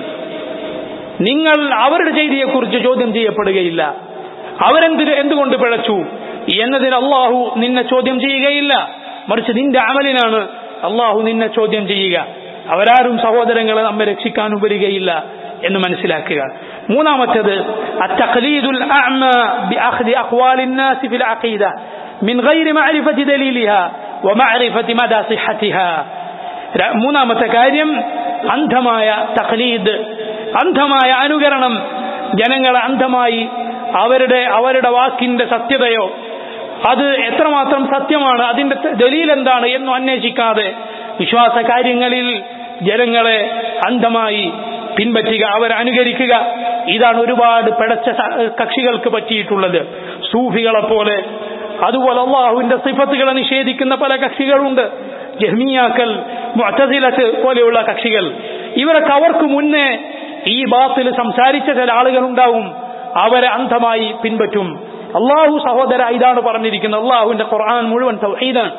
നിങ്ങൾ അവരുടെ ചെയ്തിയെക്കുറിച്ച് ചോദ്യം ചെയ്യപ്പെടുകയില്ല അവരെന്തിന് എന്തുകൊണ്ട് പിഴച്ചു എന്നതിന് അള്ളാഹു നിന്നെ ചോദ്യം ചെയ്യുകയില്ല മറിച്ച് നിന്റെ അമലിനാണ് അള്ളാഹു നിന്നെ ചോദ്യം ചെയ്യുക അവരാരും സഹോദരങ്ങളെ നമ്മെ രക്ഷിക്കാനും വരികയില്ല എന്ന് മനസ്സിലാക്കുക മൂന്നാമത്തേത് التقليد الأعمى بأخذ أقوال الناس في العقيدة من غير معرفة دليلها ومعرفة مدى صحتها മൂന്നാമത്തെ കാര്യം അന്ധമായ തഖ്ലീദ് അന്ധമായ അനുകരണം ജനങ്ങളെ അന്ധമായി അവരുടെ അവരുടെ വാക്കിന്റെ സത്യതയോ അത് എത്രമാത്രം സത്യമാണ് അതിന്റെ ദലീൽ എന്താണ് എന്നും അന്വേഷിക്കാതെ വിശ്വാസ കാര്യങ്ങളിൽ ജനങ്ങളെ അന്ധമായി പിൻപറ്റുക അവരെ അനുകരിക്കുക ഇതാണ് ഒരുപാട് പിടച്ച കക്ഷികൾക്ക് പറ്റിയിട്ടുള്ളത് സൂഫികളെ പോലെ അതുപോലെ അള്ളാഹുവിന്റെ സിഫത്തുകളെ നിഷേധിക്കുന്ന പല കക്ഷികളുണ്ട് ജഹ്മിയാക്കൽ മുഅത്തസിലത്ത് പോലെയുള്ള കക്ഷികൾ ഇവരൊക്കെ അവർക്ക് മുന്നേ ഈ ബാത്തിൽ സംസാരിച്ച ചില ആളുകൾ ഉണ്ടാവും അവരെ അന്ധമായി പിൻപറ്റും അള്ളാഹു സഹോദര ഇതാണ് പറഞ്ഞിരിക്കുന്നത് അള്ളാഹുവിന്റെ ഖുർആൻ മുഴുവൻ തൗഹീദാണ്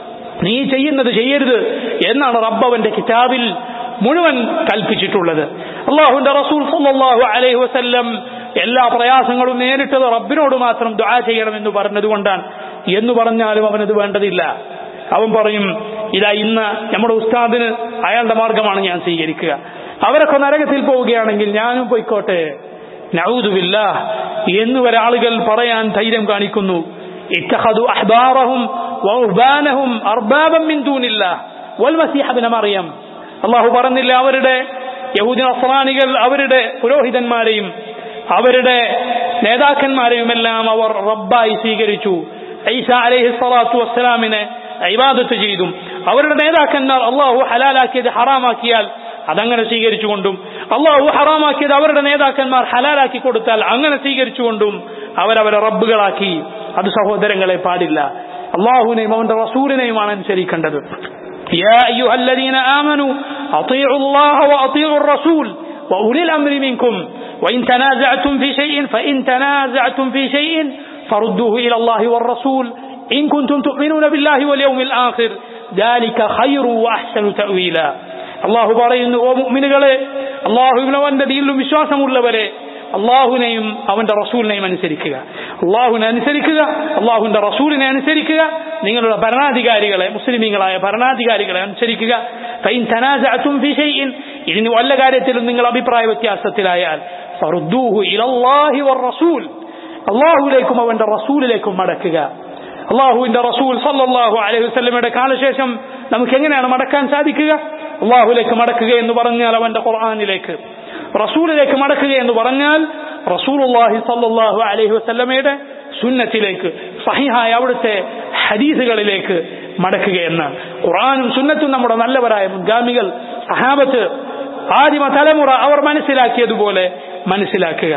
നീ ചെയ്യുന്നത് ചെയ്യരുത് എന്നാണ് റബ്ബവന്റെ കിതാബിൽ മുഴുവൻ കൽപ്പിച്ചിട്ടുള്ളത് അള്ളാഹുന്റെ റസൂൽ സല്ലല്ലാഹു അലൈഹി വസല്ലം എല്ലാ പ്രയാസങ്ങളും നേരിട്ടത് റബ്ബിനോട് മാത്രം ദുആ ചെയ്യണമെന്ന് പറഞ്ഞതുകൊണ്ടാണ് എന്ന് പറഞ്ഞാലും അവനത് വേണ്ടതില്ല അവൻ പറയും ഇതാ ഇന്ന് നമ്മുടെ ഉസ്താദിന് അയാളുടെ മാർഗമാണ് ഞാൻ സ്വീകരിക്കുക അവരൊക്കെ നരകത്തിൽ പോവുകയാണെങ്കിൽ ഞാനും പോയിക്കോട്ടെ നൗദുബില്ല എന്ന് വരെ ആളുകൾ പറയാൻ ധൈര്യം കാണിക്കുന്നു ഇത്തഖദു അഹ്ബാറഹും വഉഹ്ബാനഹും അർബാബൻ മിൻ ദൂനില്ലാ വൽമസീഹ ഇബ്ന മറിയം അല്ലാഹു പറഞ്ഞില്ല അവരുടെ യഹൂദി നസ്രാനികൾ അവരുടെ പുരോഹിതന്മാരെയും അവരുടെ നേതാക്കന്മാരെയും എല്ലാം അവർ റബ്ബായി സ്വീകരിച്ചു ഐസ അലൈഹി സ്വലാത്തു വസ്സലാമിനെ ഇബാദത്ത് ചെയ്തു അവരുടെ നേതാക്കന്മാർ അള്ളാഹു ഹലാലാക്കിയത് ഹറാമാക്കിയാൽ അതങ്ങനെ സ്വീകരിച്ചുകൊണ്ടും അള്ളാഹു ഹറാമാക്കിയത് അവരുടെ നേതാക്കന്മാർ ഹലാലാക്കി കൊടുത്താൽ അങ്ങനെ സ്വീകരിച്ചുകൊണ്ടും അവരവരെ റബ്ബുകളാക്കി അത് സഹോദരങ്ങളെ പാടില്ല അള്ളാഹുവിനെയും അവന്റെ റസൂലിനെയുമാണ് അനുസരിക്കേണ്ടത് يا أيها الذين آمنوا أطيعوا الله وأطيعوا الرسول وأولي الأمر منكم وإن تنازعتم في شيء فإن تنازعتم في شيء فردوه إلى الله والرسول إن كنتم تؤمنون بالله واليوم الآخر ذلك خير وأحسن تأويلا അള്ളാഹു പറയുന്നു ഓ മുഅ്മിനുകളെ അള്ളാഹുവിനെ അവന്റെ ദീനിലും വിശ്വാസമുള്ളവരെ അള്ളാഹുവിനെയും അവന്റെ റസൂലിനെയും അനുസരിക്കുക അള്ളാഹുവിനെ അനുസരിക്കുക അള്ളാഹുവിന്റെ റസൂലിനെ അനുസരിക്കുക നിങ്ങളുടെ ഭരണാധികാരികളെ മുസ്ലിമീങ്ങളായ ഭരണാധികാരികളെ അനുസരിക്കുക ഫൈൻ തനാസഅതും ഫീ ഷൈഇൻ ഇനി വല്ല കാര്യത്തിലും നിങ്ങൾ അഭിപ്രായ വ്യത്യാസത്തിലായാൽ ഫറുദ്ദൂഹു ഇലല്ലാഹി വറസൂൽ അള്ളാഹുവിലേക്കും അവന്റെ റസൂലിലേക്കും മടക്കുക അള്ളാഹുവിന്റെ റസൂൽ സല്ലല്ലാഹു അലൈഹി വസല്ലമയുടെ കാലശേഷം നമുക്ക് എങ്ങനെയാണ് മടക്കാൻ സാധിക്കുക അള്ളാഹുലേക്ക് മടക്കുക എന്ന് പറഞ്ഞാൽ അവന്റെ ഖുർആാനിലേക്ക് റസൂലിലേക്ക് മടക്കുക എന്ന് പറഞ്ഞാൽ റസൂലുള്ളാഹി സല്ലല്ലാഹു അലൈഹി വസല്ലമയുടെ സുന്നത്തിലേക്ക് സഹിഹായ അവിടുത്തെ ഹദീസുകളിലേക്ക് മടക്കുക എന്നാണ് ഖുർആാനും സുന്നത്തും നമ്മുടെ നല്ലവരായ മുൻഗാമികൾ സഹാബത്ത് ആദിമ തലമുറ അവർ മനസ്സിലാക്കിയതുപോലെ മനസ്സിലാക്കുക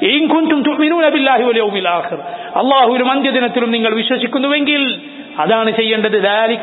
അള്ളാഹുവിലും അന്ത്യദിനത്തിലും നിങ്ങൾ വിശ്വസിക്കുന്നുവെങ്കിൽ അതാണ് ചെയ്യേണ്ടത്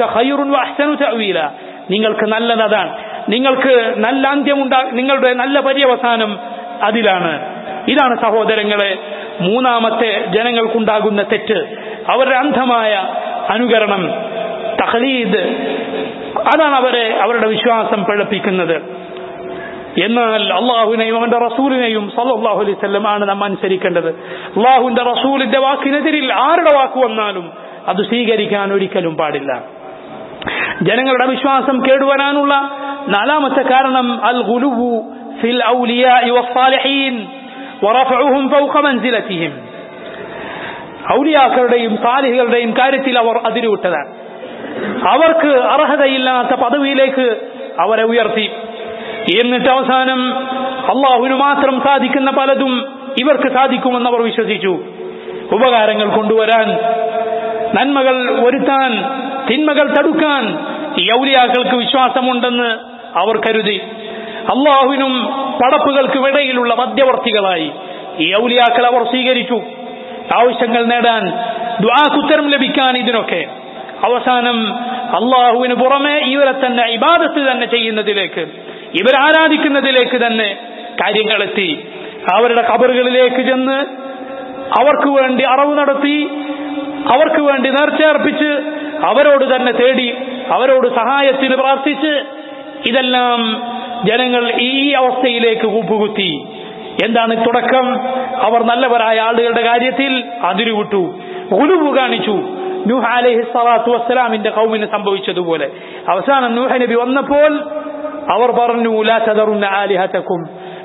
നിങ്ങൾക്ക് നല്ലത് അതാണ് നിങ്ങൾക്ക് നല്ല അന്ത്യമുണ്ടാ നിങ്ങളുടെ നല്ല പര്യവസാനം അതിലാണ് ഇതാണ് സഹോദരങ്ങളെ മൂന്നാമത്തെ ജനങ്ങൾക്കുണ്ടാകുന്ന തെറ്റ് അവരുടെ അന്ധമായ അനുകരണം തഹലീദ് അതാണ് അവരെ അവരുടെ വിശ്വാസം പിഴപ്പിക്കുന്നത് എന്നാൽ അള്ളാഹുവിനെയും അവന്റെ റസൂലിനെയും സല്ലാഹു അലൈഹി സ്വല്ലം ആണ് നാം അനുസരിക്കേണ്ടത് അള്ളാഹുവിന്റെ റസൂലിന്റെ വാക്കിനെതിരിൽ ആരുടെ വാക്ക് വന്നാലും അത് സ്വീകരിക്കാൻ ഒരിക്കലും പാടില്ല ജനങ്ങളുടെ വിശ്വാസം കേടുവരാനുള്ള നാലാമത്തെ കാരണം അൽ ഗുലുവു ഫിൽ ഔലിയാഇ വസ്സാലിഹീൻ വറഫഉഹും ഫൗഖ മൻസിലതിഹിം ഔലിയാക്കളുടെയും സാലിഹുകളുടെയും കാര്യത്തിൽ അവർ അതിരുവിട്ടതാണ് അവർക്ക് അർഹതയില്ലാത്ത പദവിയിലേക്ക് അവരെ ഉയർത്തി എന്നിട്ട് അവസാനം അള്ളാഹുവിന് മാത്രം സാധിക്കുന്ന പലതും ഇവർക്ക് സാധിക്കുമെന്ന് അവർ വിശ്വസിച്ചു ഉപകാരങ്ങൾ കൊണ്ടുവരാൻ നന്മകൾ ഒരുത്താൻ തിന്മകൾ തടുക്കാൻ ഈ ഔലിയാക്കൾക്ക് വിശ്വാസമുണ്ടെന്ന് അവർ കരുതി അള്ളാഹുവിനും പടപ്പുകൾക്കും ഇടയിലുള്ള മധ്യവർത്തികളായി ഈ ഔലിയാക്കൾ അവർ സ്വീകരിച്ചു ആവശ്യങ്ങൾ നേടാൻ ദ്വാക്കുത്തരം ലഭിക്കാൻ ഇതിനൊക്കെ അവസാനം അള്ളാഹുവിന് പുറമെ ഇവരെ തന്നെ ഇബാദത്ത് തന്നെ ചെയ്യുന്നതിലേക്ക് ഇവരാരാധിക്കുന്നതിലേക്ക് തന്നെ കാര്യങ്ങളെത്തി അവരുടെ കബറുകളിലേക്ക് ചെന്ന് അവർക്ക് വേണ്ടി അറവ് നടത്തി അവർക്ക് വേണ്ടി നേർച്ചയർപ്പിച്ച് അവരോട് തന്നെ തേടി അവരോട് സഹായത്തിന് പ്രാർത്ഥിച്ച് ഇതെല്ലാം ജനങ്ങൾ ഈ അവസ്ഥയിലേക്ക് കൂപ്പുകുത്തി എന്താണ് തുടക്കം അവർ നല്ലവരായ ആളുകളുടെ കാര്യത്തിൽ അതിരുവിട്ടു ഉലുവ് കാണിച്ചു നൂഹ അലൈഹി സ്വലാത്തു വസ്സലാമിന്റെ കൗമിന് സംഭവിച്ചതുപോലെ അവസാനം നൂഹ നബി വന്നപ്പോൾ അവർ പറഞ്ഞു ലാ തദറുന്ന ആലിഹതക്കും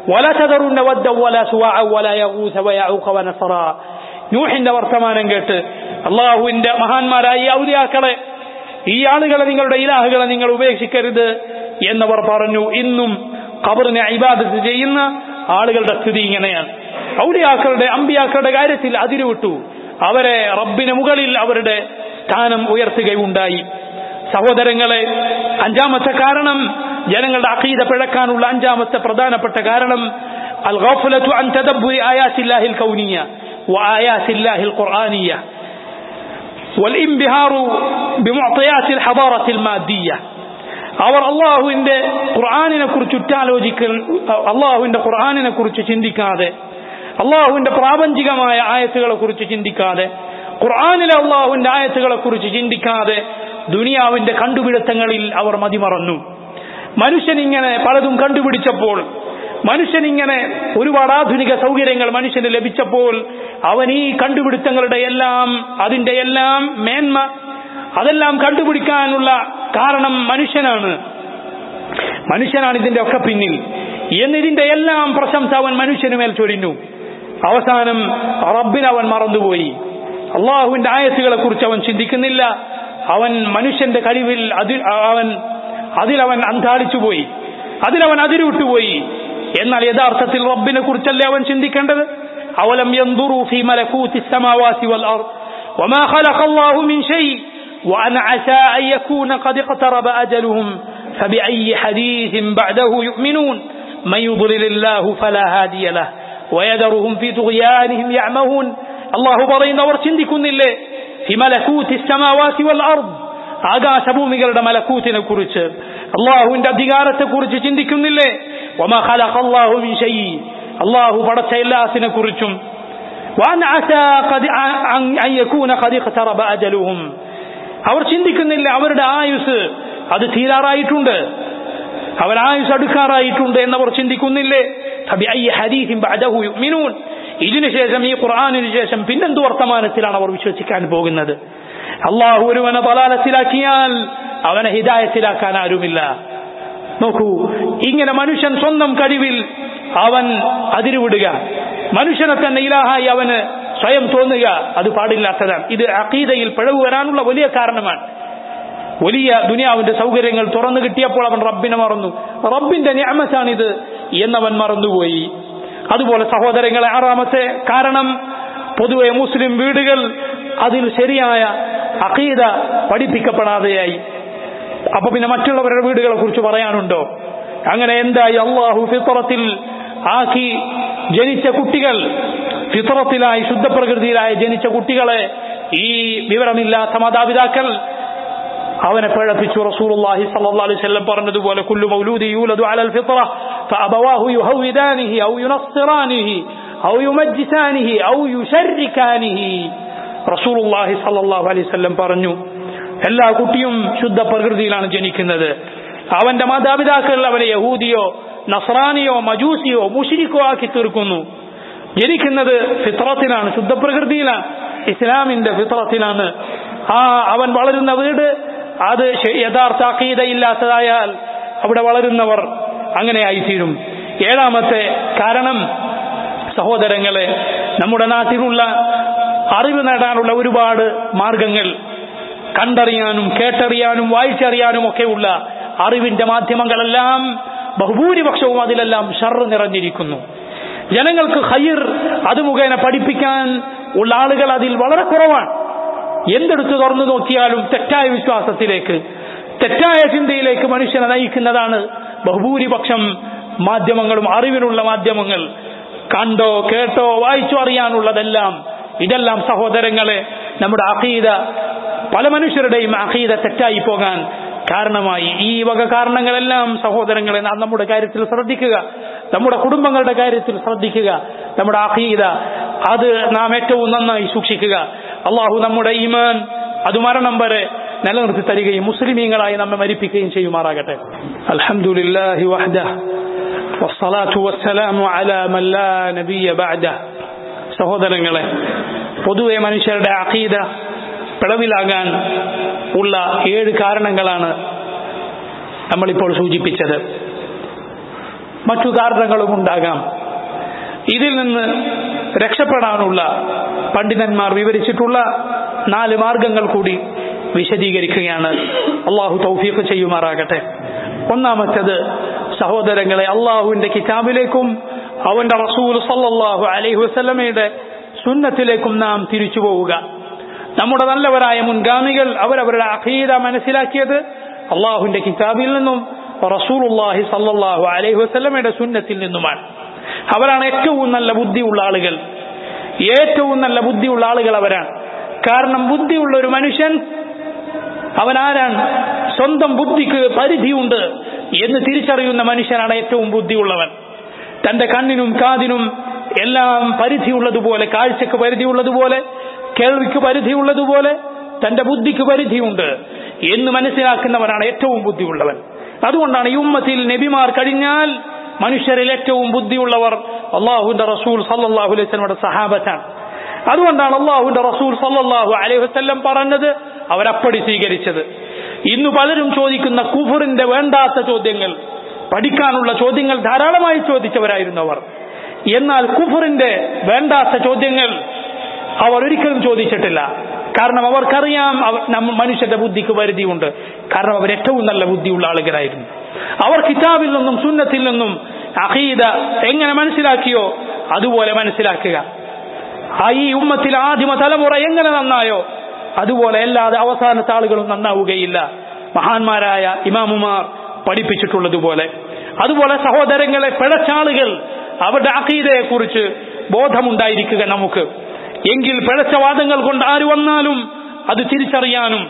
ولا تذرن ودا ولا سواعا ولا يغوث ويعوق ونصرا നൂഹിന്റെ വർത്തമാനം കേട്ട് അള്ളാഹുവിന്റെ മഹാന്മാരായ ഈ ഔലിയാക്കളെ ഈ ആളുകളെ നിങ്ങളുടെ ഇലാഹുകളെ നിങ്ങൾ ഉപേക്ഷിക്കരുത് എന്നവർ പറഞ്ഞു ഇന്നും ഖബറിനെ ഇബാദത്ത് ചെയ്യുന്ന ആളുകളുടെ സ്ഥിതി ഇങ്ങനെയാണ് ഔലിയാക്കളുടെ അമ്പിയാക്കളുടെ കാര്യത്തിൽ അതിരുവിട്ടു അവരെ റബ്ബിന് മുകളിൽ അവരുടെ സ്ഥാനം ഉയർത്തുകയുണ്ടായി സഹോദരങ്ങളെ അഞ്ചാമത്തെ കാരണം ജനങ്ങളുടെ അഖീദ പിഴക്കാനുള്ള അഞ്ചാമത്തെ പ്രധാനപ്പെട്ട കാരണം അൽ ഗഫലത്തു അൻ തദബ്ബുരി ആയാത്തില്ലാഹിൽ കൗനിയ വആയാത്തില്ലാഹിൽ ഖുർആനിയ والانبهار بمعطيات الحضارة المادية അവർ അള്ളാഹുവിന്റെ ഖുർആാനിനെ കുറിച്ച് ഉറ്റാലോചിക്കൽ അള്ളാഹുവിന്റെ ഖുർആാനിനെ കുറിച്ച് ചിന്തിക്കാതെ അള്ളാഹുവിന്റെ പ്രാപഞ്ചികമായ ആയത്തുകളെ കുറിച്ച് ചിന്തിക്കാതെ ഖുർആാനിലെ അള്ളാഹുവിന്റെ ആയത്തുകളെ കുറിച്ച് ചിന്തിക്കാതെ ദുനിയാവിന്റെ കണ്ടുപിടുത്തങ്ങളിൽ അവർ മതിമറന്നു മനുഷ്യൻ ഇങ്ങനെ പലതും കണ്ടുപിടിച്ചപ്പോൾ മനുഷ്യൻ ഇങ്ങനെ ഒരുപാട് ആധുനിക സൗകര്യങ്ങൾ മനുഷ്യന് ലഭിച്ചപ്പോൾ അവൻ ഈ കണ്ടുപിടുത്തങ്ങളുടെ എല്ലാം അതിന്റെ എല്ലാം മേന്മ അതെല്ലാം കണ്ടുപിടിക്കാനുള്ള കാരണം മനുഷ്യനാണ് മനുഷ്യനാണ് ഇതിന്റെ ഒക്കെ പിന്നിൽ എന്നിതിന്റെ എല്ലാം പ്രശംസ അവൻ മനുഷ്യന് മേൽ ചൊരിഞ്ഞു അവസാനം റബ്ബിനെ അവൻ മറന്നുപോയി അള്ളാഹുവിന്റെ ആയത്തുകളെ കുറിച്ച് അവൻ ചിന്തിക്കുന്നില്ല അവൻ മനുഷ്യന്റെ കഴിവിൽ അതിൽ അവൻ അതിലവൻ അന്താളിച്ചുപോയി അതിലവൻ അതിരുവിട്ടുപോയി എന്നാൽ യഥാർത്ഥത്തിൽ റബ്ബിനെ കുറിച്ചല്ലേ അവൻ ചിന്തിക്കേണ്ടത് അവലം ينظروا في ملكوت السماوات والأرض وما خلق الله من شيء وأن عسى أن يكون قد اقترب أجلهم فبأي حديث بعده يؤمنون من يضلل الله فلا هادي له ويذرهم في طغيانهم يعمهون الله പറയുന്ന അവർ ചിന്തിക്കുന്നില്ലേ في ملكوت السماوات والأرض ആകാശഭൂമികളുടെ മലക്കൂത്തിനെ കുറിച്ച് അള്ളാഹുവിന്റെ അധികാരത്തെ കുറിച്ച് ചിന്തിക്കുന്നില്ലേ അള്ളാഹു പടച്ച എല്ലാത്തിനെ കുറിച്ചും അവർ ചിന്തിക്കുന്നില്ല അവരുടെ ആയുസ് അത് തീരാറായിട്ടുണ്ട് അവർ ആയുസ് അടുക്കാറായിട്ടുണ്ട് എന്നവർ ചിന്തിക്കുന്നില്ലേ ഇതിനുശേഷം ഈ ഖുർആാനിന് ശേഷം പിന്നെന്ത് വർത്തമാനത്തിലാണ് അവർ വിശ്വസിക്കാൻ പോകുന്നത് അള്ളാഹു ഒരുവനെ പലാലത്തിലാക്കിയാൽ അവനെ ഹിദായത്തിലാക്കാൻ ആരുമില്ല നോക്കൂ ഇങ്ങനെ മനുഷ്യൻ സ്വന്തം കഴിവിൽ അവൻ അതിരുവിടുക മനുഷ്യനെ തന്നെ ഇലാഹായി അവന് സ്വയം തോന്നുക അത് പാടില്ലാത്തതാണ് ഇത് അക്കീതയിൽ പിഴവ് വരാനുള്ള വലിയ കാരണമാണ് വലിയ ദുനിയാവിന്റെ സൗകര്യങ്ങൾ തുറന്നു കിട്ടിയപ്പോൾ അവൻ റബ്ബിനെ മറന്നു റബ്ബിന്റെ ഞാമത്താണിത് എന്നവൻ മറന്നുപോയി അതുപോലെ സഹോദരങ്ങളെ ആറാമത്തെ കാരണം പൊതുവെ മുസ്ലിം വീടുകൾ അതിൽ ശരിയായ അഖീദ പഠിപ്പിക്കപ്പെടാതെയായി അപ്പൊ പിന്നെ മറ്റുള്ളവരുടെ വീടുകളെ കുറിച്ച് പറയാനുണ്ടോ അങ്ങനെ എന്തായി അള്ളാഹു ഫിത്രത്തിൽ ആക്കി ജനിച്ച കുട്ടികൾ ഫിത്രത്തിലായി ശുദ്ധപ്രകൃതിയിലായി ജനിച്ച കുട്ടികളെ ഈ വിവരമില്ലാത്ത മാതാപിതാക്കൾ അവനെ പിഴപ്പിച്ചു റസൂലുള്ളാഹി സ്വല്ലല്ലാഹു അലൈഹി വസല്ലം പറഞ്ഞതുപോലെ കുല്ലു മൗലൂദി യൂലദു അലൽ ഫിത്ര فأبواه يهودانه أو ينصرانه أو يمجسانه أو يشركانه റസൂലുള്ളാഹി സല്ലല്ലാഹു അലൈഹി വസല്ലം പറഞ്ഞു എല്ലാ കുട്ടിയും ശുദ്ധ പ്രകൃതിയിലാണ് ജനിക്കുന്നത് അവന്റെ മാതാപിതാക്കൾ അവനെ യഹൂദിയോ നസ്രാനിയോ മജൂസിയോ മുഷിരിക്കോ ആക്കി തീർക്കുന്നു ജനിക്കുന്നത് ഫിത്രത്തിലാണ് ശുദ്ധ പ്രകൃതിയിലാണ് ഇസ്ലാമിന്റെ ഫിത്രത്തിലാണ് ആ അവൻ വളരുന്ന വീട് അത് യഥാർത്ഥ അക്കീതയില്ലാത്തതായാൽ അവിടെ വളരുന്നവർ അങ്ങനെ ആയിത്തീരും ഏഴാമത്തെ കാരണം സഹോദരങ്ങളെ നമ്മുടെ നാട്ടിലുള്ള അറിവ് നേടാനുള്ള ഒരുപാട് മാർഗങ്ങൾ കണ്ടറിയാനും കേട്ടറിയാനും വായിച്ചറിയാനും ഒക്കെയുള്ള അറിവിന്റെ മാധ്യമങ്ങളെല്ലാം ബഹുഭൂരിപക്ഷവും അതിലെല്ലാം ഷർറ് നിറഞ്ഞിരിക്കുന്നു ജനങ്ങൾക്ക് ഹൈർ അത് മുഖേന പഠിപ്പിക്കാൻ ഉള്ള ആളുകൾ അതിൽ വളരെ കുറവാണ് എന്തെടുത്ത് തുറന്നു നോക്കിയാലും തെറ്റായ വിശ്വാസത്തിലേക്ക് തെറ്റായ ചിന്തയിലേക്ക് മനുഷ്യനെ നയിക്കുന്നതാണ് ബഹുഭൂരിപക്ഷം മാധ്യമങ്ങളും അറിവിനുള്ള മാധ്യമങ്ങൾ കണ്ടോ കേട്ടോ വായിച്ചോ അറിയാനുള്ളതെല്ലാം ഇതെല്ലാം സഹോദരങ്ങളെ നമ്മുടെ അഖീദ പല മനുഷ്യരുടെയും അഖീദ തെറ്റായി പോകാൻ കാരണമായി ഈ വക കാരണങ്ങളെല്ലാം സഹോദരങ്ങളെ നാം നമ്മുടെ കാര്യത്തിൽ ശ്രദ്ധിക്കുക നമ്മുടെ കുടുംബങ്ങളുടെ കാര്യത്തിൽ ശ്രദ്ധിക്കുക നമ്മുടെ അഖീദ അത് നാം ഏറ്റവും നന്നായി സൂക്ഷിക്കുക അള്ളാഹു നമ്മുടെ ഈമാൻ അത് മരണം വരെ നിലനിർത്തി തരികയും മുസ്ലിമീങ്ങളായി നമ്മെ മരിപ്പിക്കുകയും ചെയ്യുമാറാകട്ടെ അൽഹംദുലില്ലാഹി വഹ്ദ വസ്സലാത്തു വസ്സലാമു അലാ മൻ ലാ നബിയ ബഅദ സഹോദരങ്ങളെ പൊതുവെ മനുഷ്യരുടെ അഖീദ പിളവിലാകാൻ ഉള്ള ഏഴ് കാരണങ്ങളാണ് നമ്മളിപ്പോൾ സൂചിപ്പിച്ചത് മറ്റു കാരണങ്ങളും ഉണ്ടാകാം ഇതിൽ നിന്ന് രക്ഷപ്പെടാനുള്ള പണ്ഡിതന്മാർ വിവരിച്ചിട്ടുള്ള നാല് മാർഗങ്ങൾ കൂടി വിശദീകരിക്കുകയാണ് അള്ളാഹു തൗഫീഖ് ചെയ്യുമാറാകട്ടെ ഒന്നാമത്തേത് സഹോദരങ്ങളെ അള്ളാഹുവിന്റെ കിതാബിലേക്കും അവന്റെ റസൂൽ സല്ലല്ലാഹു അലൈഹി വസല്ലമയുടെ സുന്നത്തിലേക്കും നാം തിരിച്ചു പോവുക നമ്മുടെ നല്ലവരായ മുൻഗാമികൾ അവരവരുടെ അഖീദ മനസ്സിലാക്കിയത് അള്ളാഹുവിന്റെ കിതാബിൽ നിന്നും റസൂലുള്ളാഹി സല്ലല്ലാഹു അലൈഹി വസല്ലമയുടെ സുന്നത്തിൽ നിന്നുമാണ് അവരാണ് ഏറ്റവും നല്ല ബുദ്ധിയുള്ള ആളുകൾ ഏറ്റവും നല്ല ബുദ്ധിയുള്ള ആളുകൾ അവരാണ് കാരണം ബുദ്ധിയുള്ള ഒരു മനുഷ്യൻ അവൻ ആരാണ് സ്വന്തം ബുദ്ധിക്ക് പരിധിയുണ്ട് എന്ന് തിരിച്ചറിയുന്ന മനുഷ്യനാണ് ഏറ്റവും ബുദ്ധിയുള്ളവൻ തന്റെ കണ്ണിനും കാതിനും എല്ലാം പരിധിയുള്ളതുപോലെ കാഴ്ചക്ക് പരിധിയുള്ളതുപോലെ കേൾവിക്ക് പരിധിയുള്ളതുപോലെ തന്റെ ബുദ്ധിക്ക് പരിധിയുണ്ട് എന്ന് മനസ്സിലാക്കുന്നവനാണ് ഏറ്റവും ബുദ്ധിയുള്ളവൻ അതുകൊണ്ടാണ് ഈ ഉമ്മത്തിൽ നബിമാർ കഴിഞ്ഞാൽ മനുഷ്യരിൽ ഏറ്റവും ബുദ്ധിയുള്ളവർ അള്ളാഹുന്റെ റസൂൽ സല്ലാഹു അലൈഹി സ്വലമയുടെ സഹാബത്താണ് അതുകൊണ്ടാണ് അള്ളാഹുന്റെ റസൂൽ സല്ലാഹു അലൈഹി വസ്ല്ലം പറഞ്ഞത് അവരപ്പടി സ്വീകരിച്ചത് ഇന്ന് പലരും ചോദിക്കുന്ന കുഫറിന്റെ വേണ്ടാത്ത ചോദ്യങ്ങൾ പഠിക്കാനുള്ള ചോദ്യങ്ങൾ ധാരാളമായി ചോദിച്ചവരായിരുന്നു അവർ എന്നാൽ കുഫറിന്റെ വേണ്ടാത്ത ചോദ്യങ്ങൾ അവർ ഒരിക്കലും ചോദിച്ചിട്ടില്ല കാരണം അവർക്കറിയാം മനുഷ്യന്റെ ബുദ്ധിക്ക് പരിധിയുണ്ട് കാരണം അവർ ഏറ്റവും നല്ല ബുദ്ധിയുള്ള ആളുകളായിരുന്നു അവർ കിതാബിൽ നിന്നും സുന്നത്തിൽ നിന്നും അഹീദ എങ്ങനെ മനസ്സിലാക്കിയോ അതുപോലെ മനസ്സിലാക്കുക ആ ഈ ഉമ്മത്തിൽ ആദിമ തലമുറ എങ്ങനെ നന്നായോ അതുപോലെ അല്ലാതെ അവസാനത്തെ ആളുകളും നന്നാവുകയില്ല മഹാന്മാരായ ഇമാമുമാർ പഠിപ്പിച്ചിട്ടുള്ളതുപോലെ അതുപോലെ സഹോദരങ്ങളെ പിഴച്ചാളുകൾ അവരുടെ അഖീദയെ കുറിച്ച് ബോധമുണ്ടായിരിക്കുക നമുക്ക് എങ്കിൽ പിഴച്ച വാദങ്ങൾ കൊണ്ട് ആര് വന്നാലും അത് തിരിച്ചറിയാനും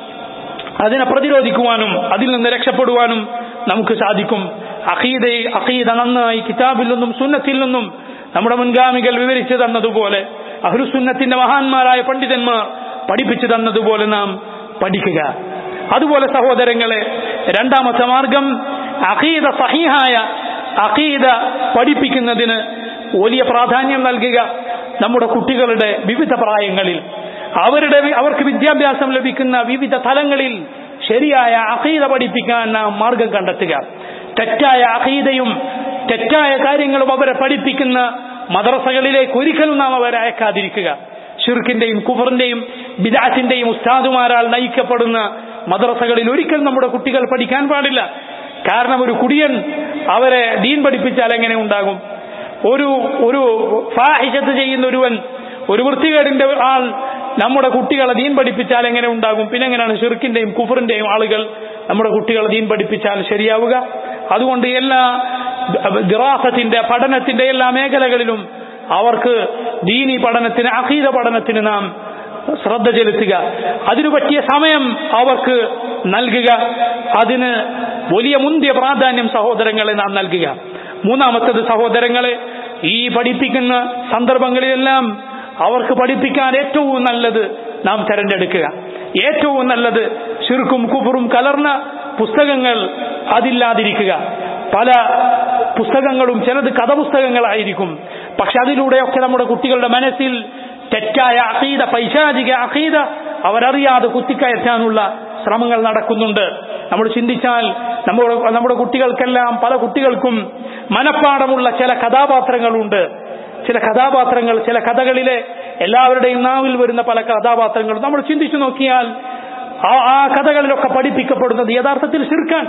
അതിനെ പ്രതിരോധിക്കുവാനും അതിൽ നിന്ന് രക്ഷപ്പെടുവാനും നമുക്ക് സാധിക്കും അഖീദയെ അഖീദ നന്നായി കിതാബിൽ നിന്നും സുന്നത്തിൽ നിന്നും നമ്മുടെ മുൻഗാമികൾ വിവരിച്ചു തന്നതുപോലെ അഹ്ലുസുന്നത്തിന്റെ മഹാന്മാരായ പണ്ഡിതന്മാർ പഠിപ്പിച്ചു തന്നതുപോലെ നാം പഠിക്കുക അതുപോലെ സഹോദരങ്ങളെ രണ്ടാമത്തെ മാർഗം അഖീദ സഹിഹായ അഖീദ പഠിപ്പിക്കുന്നതിന് വലിയ പ്രാധാന്യം നൽകുക നമ്മുടെ കുട്ടികളുടെ വിവിധ പ്രായങ്ങളിൽ അവരുടെ അവർക്ക് വിദ്യാഭ്യാസം ലഭിക്കുന്ന വിവിധ തലങ്ങളിൽ ശരിയായ അഖീദ പഠിപ്പിക്കാൻ നാം മാർഗം കണ്ടെത്തുക തെറ്റായ അഖീദയും തെറ്റായ കാര്യങ്ങളും അവരെ പഠിപ്പിക്കുന്ന മദ്രസകളിലേക്ക് ഒരിക്കലും നാം അവരെ അയക്കാതിരിക്കുക ഷിർക്കിന്റെയും കുഫറിന്റെയും ബിദാറ്റിന്റെയും ഉസ്താദുമാരാൽ നയിക്കപ്പെടുന്ന മദ്രസകളിൽ ഒരിക്കലും നമ്മുടെ കുട്ടികൾ പഠിക്കാൻ പാടില്ല കാരണം ഒരു കുടിയൻ അവരെ ദീൻ പഠിപ്പിച്ചാൽ എങ്ങനെ ഉണ്ടാകും ഒരു ഒരു ഫാഹിഷത്ത് ചെയ്യുന്ന ഒരുവൻ ഒരു വൃത്തികേടിന്റെ ആൾ നമ്മുടെ കുട്ടികളെ ദീൻ പഠിപ്പിച്ചാൽ എങ്ങനെ ഉണ്ടാകും പിന്നെ എങ്ങനെയാണ് ഷിർക്കിന്റെയും കുഫറിന്റെയും ആളുകൾ നമ്മുടെ കുട്ടികളെ ദീൻ പഠിപ്പിച്ചാൽ ശരിയാവുക അതുകൊണ്ട് എല്ലാ ദിറാസത്തിന്റെ പഠനത്തിന്റെ എല്ലാ മേഖലകളിലും അവർക്ക് ദീനി പഠനത്തിന് അഖീദ പഠനത്തിന് നാം ശ്രദ്ധ ചെലുത്തുക അതിനു പറ്റിയ സമയം അവർക്ക് നൽകുക അതിന് വലിയ മുന്തിയ പ്രാധാന്യം സഹോദരങ്ങളെ നാം നൽകുക മൂന്നാമത്തത് സഹോദരങ്ങളെ ഈ പഠിപ്പിക്കുന്ന സന്ദർഭങ്ങളിലെല്ലാം അവർക്ക് പഠിപ്പിക്കാൻ ഏറ്റവും നല്ലത് നാം തെരഞ്ഞെടുക്കുക ഏറ്റവും നല്ലത് ശിർക്കും കുഫറും കലർന്ന പുസ്തകങ്ങൾ അതില്ലാതിരിക്കുക പല പുസ്തകങ്ങളും ചിലത് കഥപുസ്തകങ്ങളായിരിക്കും പക്ഷെ അതിലൂടെയൊക്കെ നമ്മുടെ കുട്ടികളുടെ മനസ്സിൽ തെറ്റായ അഖീദ പൈശാചിക അഖീദ അവരറിയാതെ കുത്തിക്കയറ്റാനുള്ള ശ്രമങ്ങൾ നടക്കുന്നുണ്ട് നമ്മൾ ചിന്തിച്ചാൽ നമ്മുടെ നമ്മുടെ കുട്ടികൾക്കെല്ലാം പല കുട്ടികൾക്കും മനഃപ്പാടമുള്ള ചില കഥാപാത്രങ്ങളുണ്ട് ചില കഥാപാത്രങ്ങൾ ചില കഥകളിലെ എല്ലാവരുടെയും നാവിൽ വരുന്ന പല കഥാപാത്രങ്ങളും നമ്മൾ ചിന്തിച്ചു നോക്കിയാൽ ആ ആ കഥകളിലൊക്കെ പഠിപ്പിക്കപ്പെടുന്നത് യഥാർത്ഥത്തിൽ ശിർക്കാൻ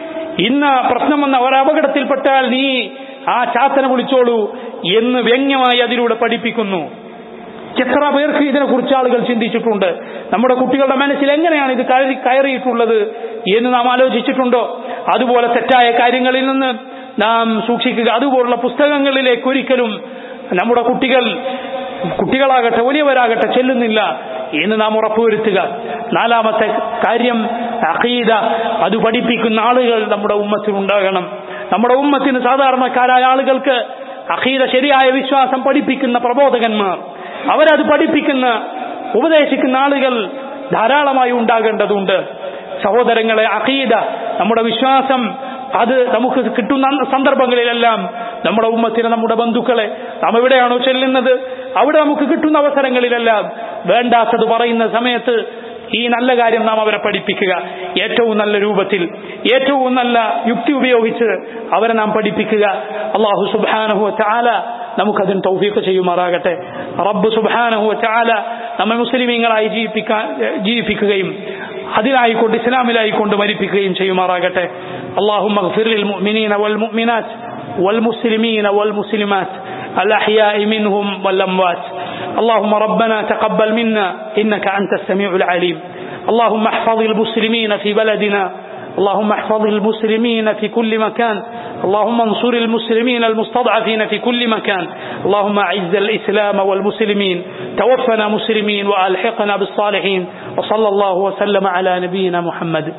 ഇന്ന് പ്രശ്നം വന്ന ഒരപകടത്തിൽപ്പെട്ടാൽ നീ ആ ചാത്തനെ വിളിച്ചോളൂ എന്ന് വ്യംഗ്യമായി അതിലൂടെ പഠിപ്പിക്കുന്നു എത്ര പേർക്ക് ഇതിനെക്കുറിച്ച് ആളുകൾ ചിന്തിച്ചിട്ടുണ്ട് നമ്മുടെ കുട്ടികളുടെ മനസ്സിൽ എങ്ങനെയാണ് ഇത് കയറി കയറിയിട്ടുള്ളത് എന്ന് നാം ആലോചിച്ചിട്ടുണ്ടോ അതുപോലെ തെറ്റായ കാര്യങ്ങളിൽ നിന്ന് നാം സൂക്ഷിക്കുക അതുപോലുള്ള പുസ്തകങ്ങളിലേക്ക് ഒരിക്കലും നമ്മുടെ കുട്ടികൾ കുട്ടികളാകട്ടെ വലിയവരാകട്ടെ ചെല്ലുന്നില്ല എന്ന് നാം ഉറപ്പുവരുത്തുക നാലാമത്തെ കാര്യം അഖീദ അത് പഠിപ്പിക്കുന്ന ആളുകൾ നമ്മുടെ ഉമ്മത്തിൽ ഉണ്ടാകണം നമ്മുടെ ഉമ്മത്തിന് സാധാരണക്കാരായ ആളുകൾക്ക് അഖീദ ശരിയായ വിശ്വാസം പഠിപ്പിക്കുന്ന പ്രബോധകന്മാർ അവരത് പഠിപ്പിക്കുന്ന ഉപദേശിക്കുന്ന ആളുകൾ ധാരാളമായി ഉണ്ടാകേണ്ടതുണ്ട് സഹോദരങ്ങളെ അഖീദ നമ്മുടെ വിശ്വാസം അത് നമുക്ക് കിട്ടുന്ന സന്ദർഭങ്ങളിലെല്ലാം നമ്മുടെ ഉമ്മത്തിനെ നമ്മുടെ ബന്ധുക്കളെ നാം എവിടെയാണോ ചെല്ലുന്നത് അവിടെ നമുക്ക് കിട്ടുന്ന അവസരങ്ങളിലെല്ലാം വേണ്ടാത്തത് പറയുന്ന സമയത്ത് ഈ നല്ല കാര്യം നാം അവരെ പഠിപ്പിക്കുക ഏറ്റവും നല്ല രൂപത്തിൽ ഏറ്റവും നല്ല യുക്തി ഉപയോഗിച്ച് അവരെ നാം പഠിപ്പിക്കുക അള്ളാഹു സുബാനഹു ചാല നമുക്കതിന് തൗഫീഖ് ചെയ്യുമാറാകട്ടെ റബ്ബ് സുബാനഹു ചാല നമ്മെ മുസ്ലിമീങ്ങളായി ജീവിപ്പിക്കാൻ ജീവിപ്പിക്കുകയും അതിലായിക്കൊണ്ട് ഇസ്ലാമിലായിക്കൊണ്ട് മരിപ്പിക്കുകയും ചെയ്യുമാറാകട്ടെ അള്ളാഹു المؤمنين والمؤمنات والمسلمين والمسلمات الأحياء منهم والأموات اللهم ربنا تقبل منا إنك أنت السميع العليم اللهم احفظ المسلمين في بلدنا اللهم احفظ المسلمين في كل مكان اللهم انصر المسلمين المستضعفين في كل مكان اللهم اعز الإسلام والمسلمين توفنا مسلمين وألحقنا بالصالحين وصلى الله وسلم على نبينا محمد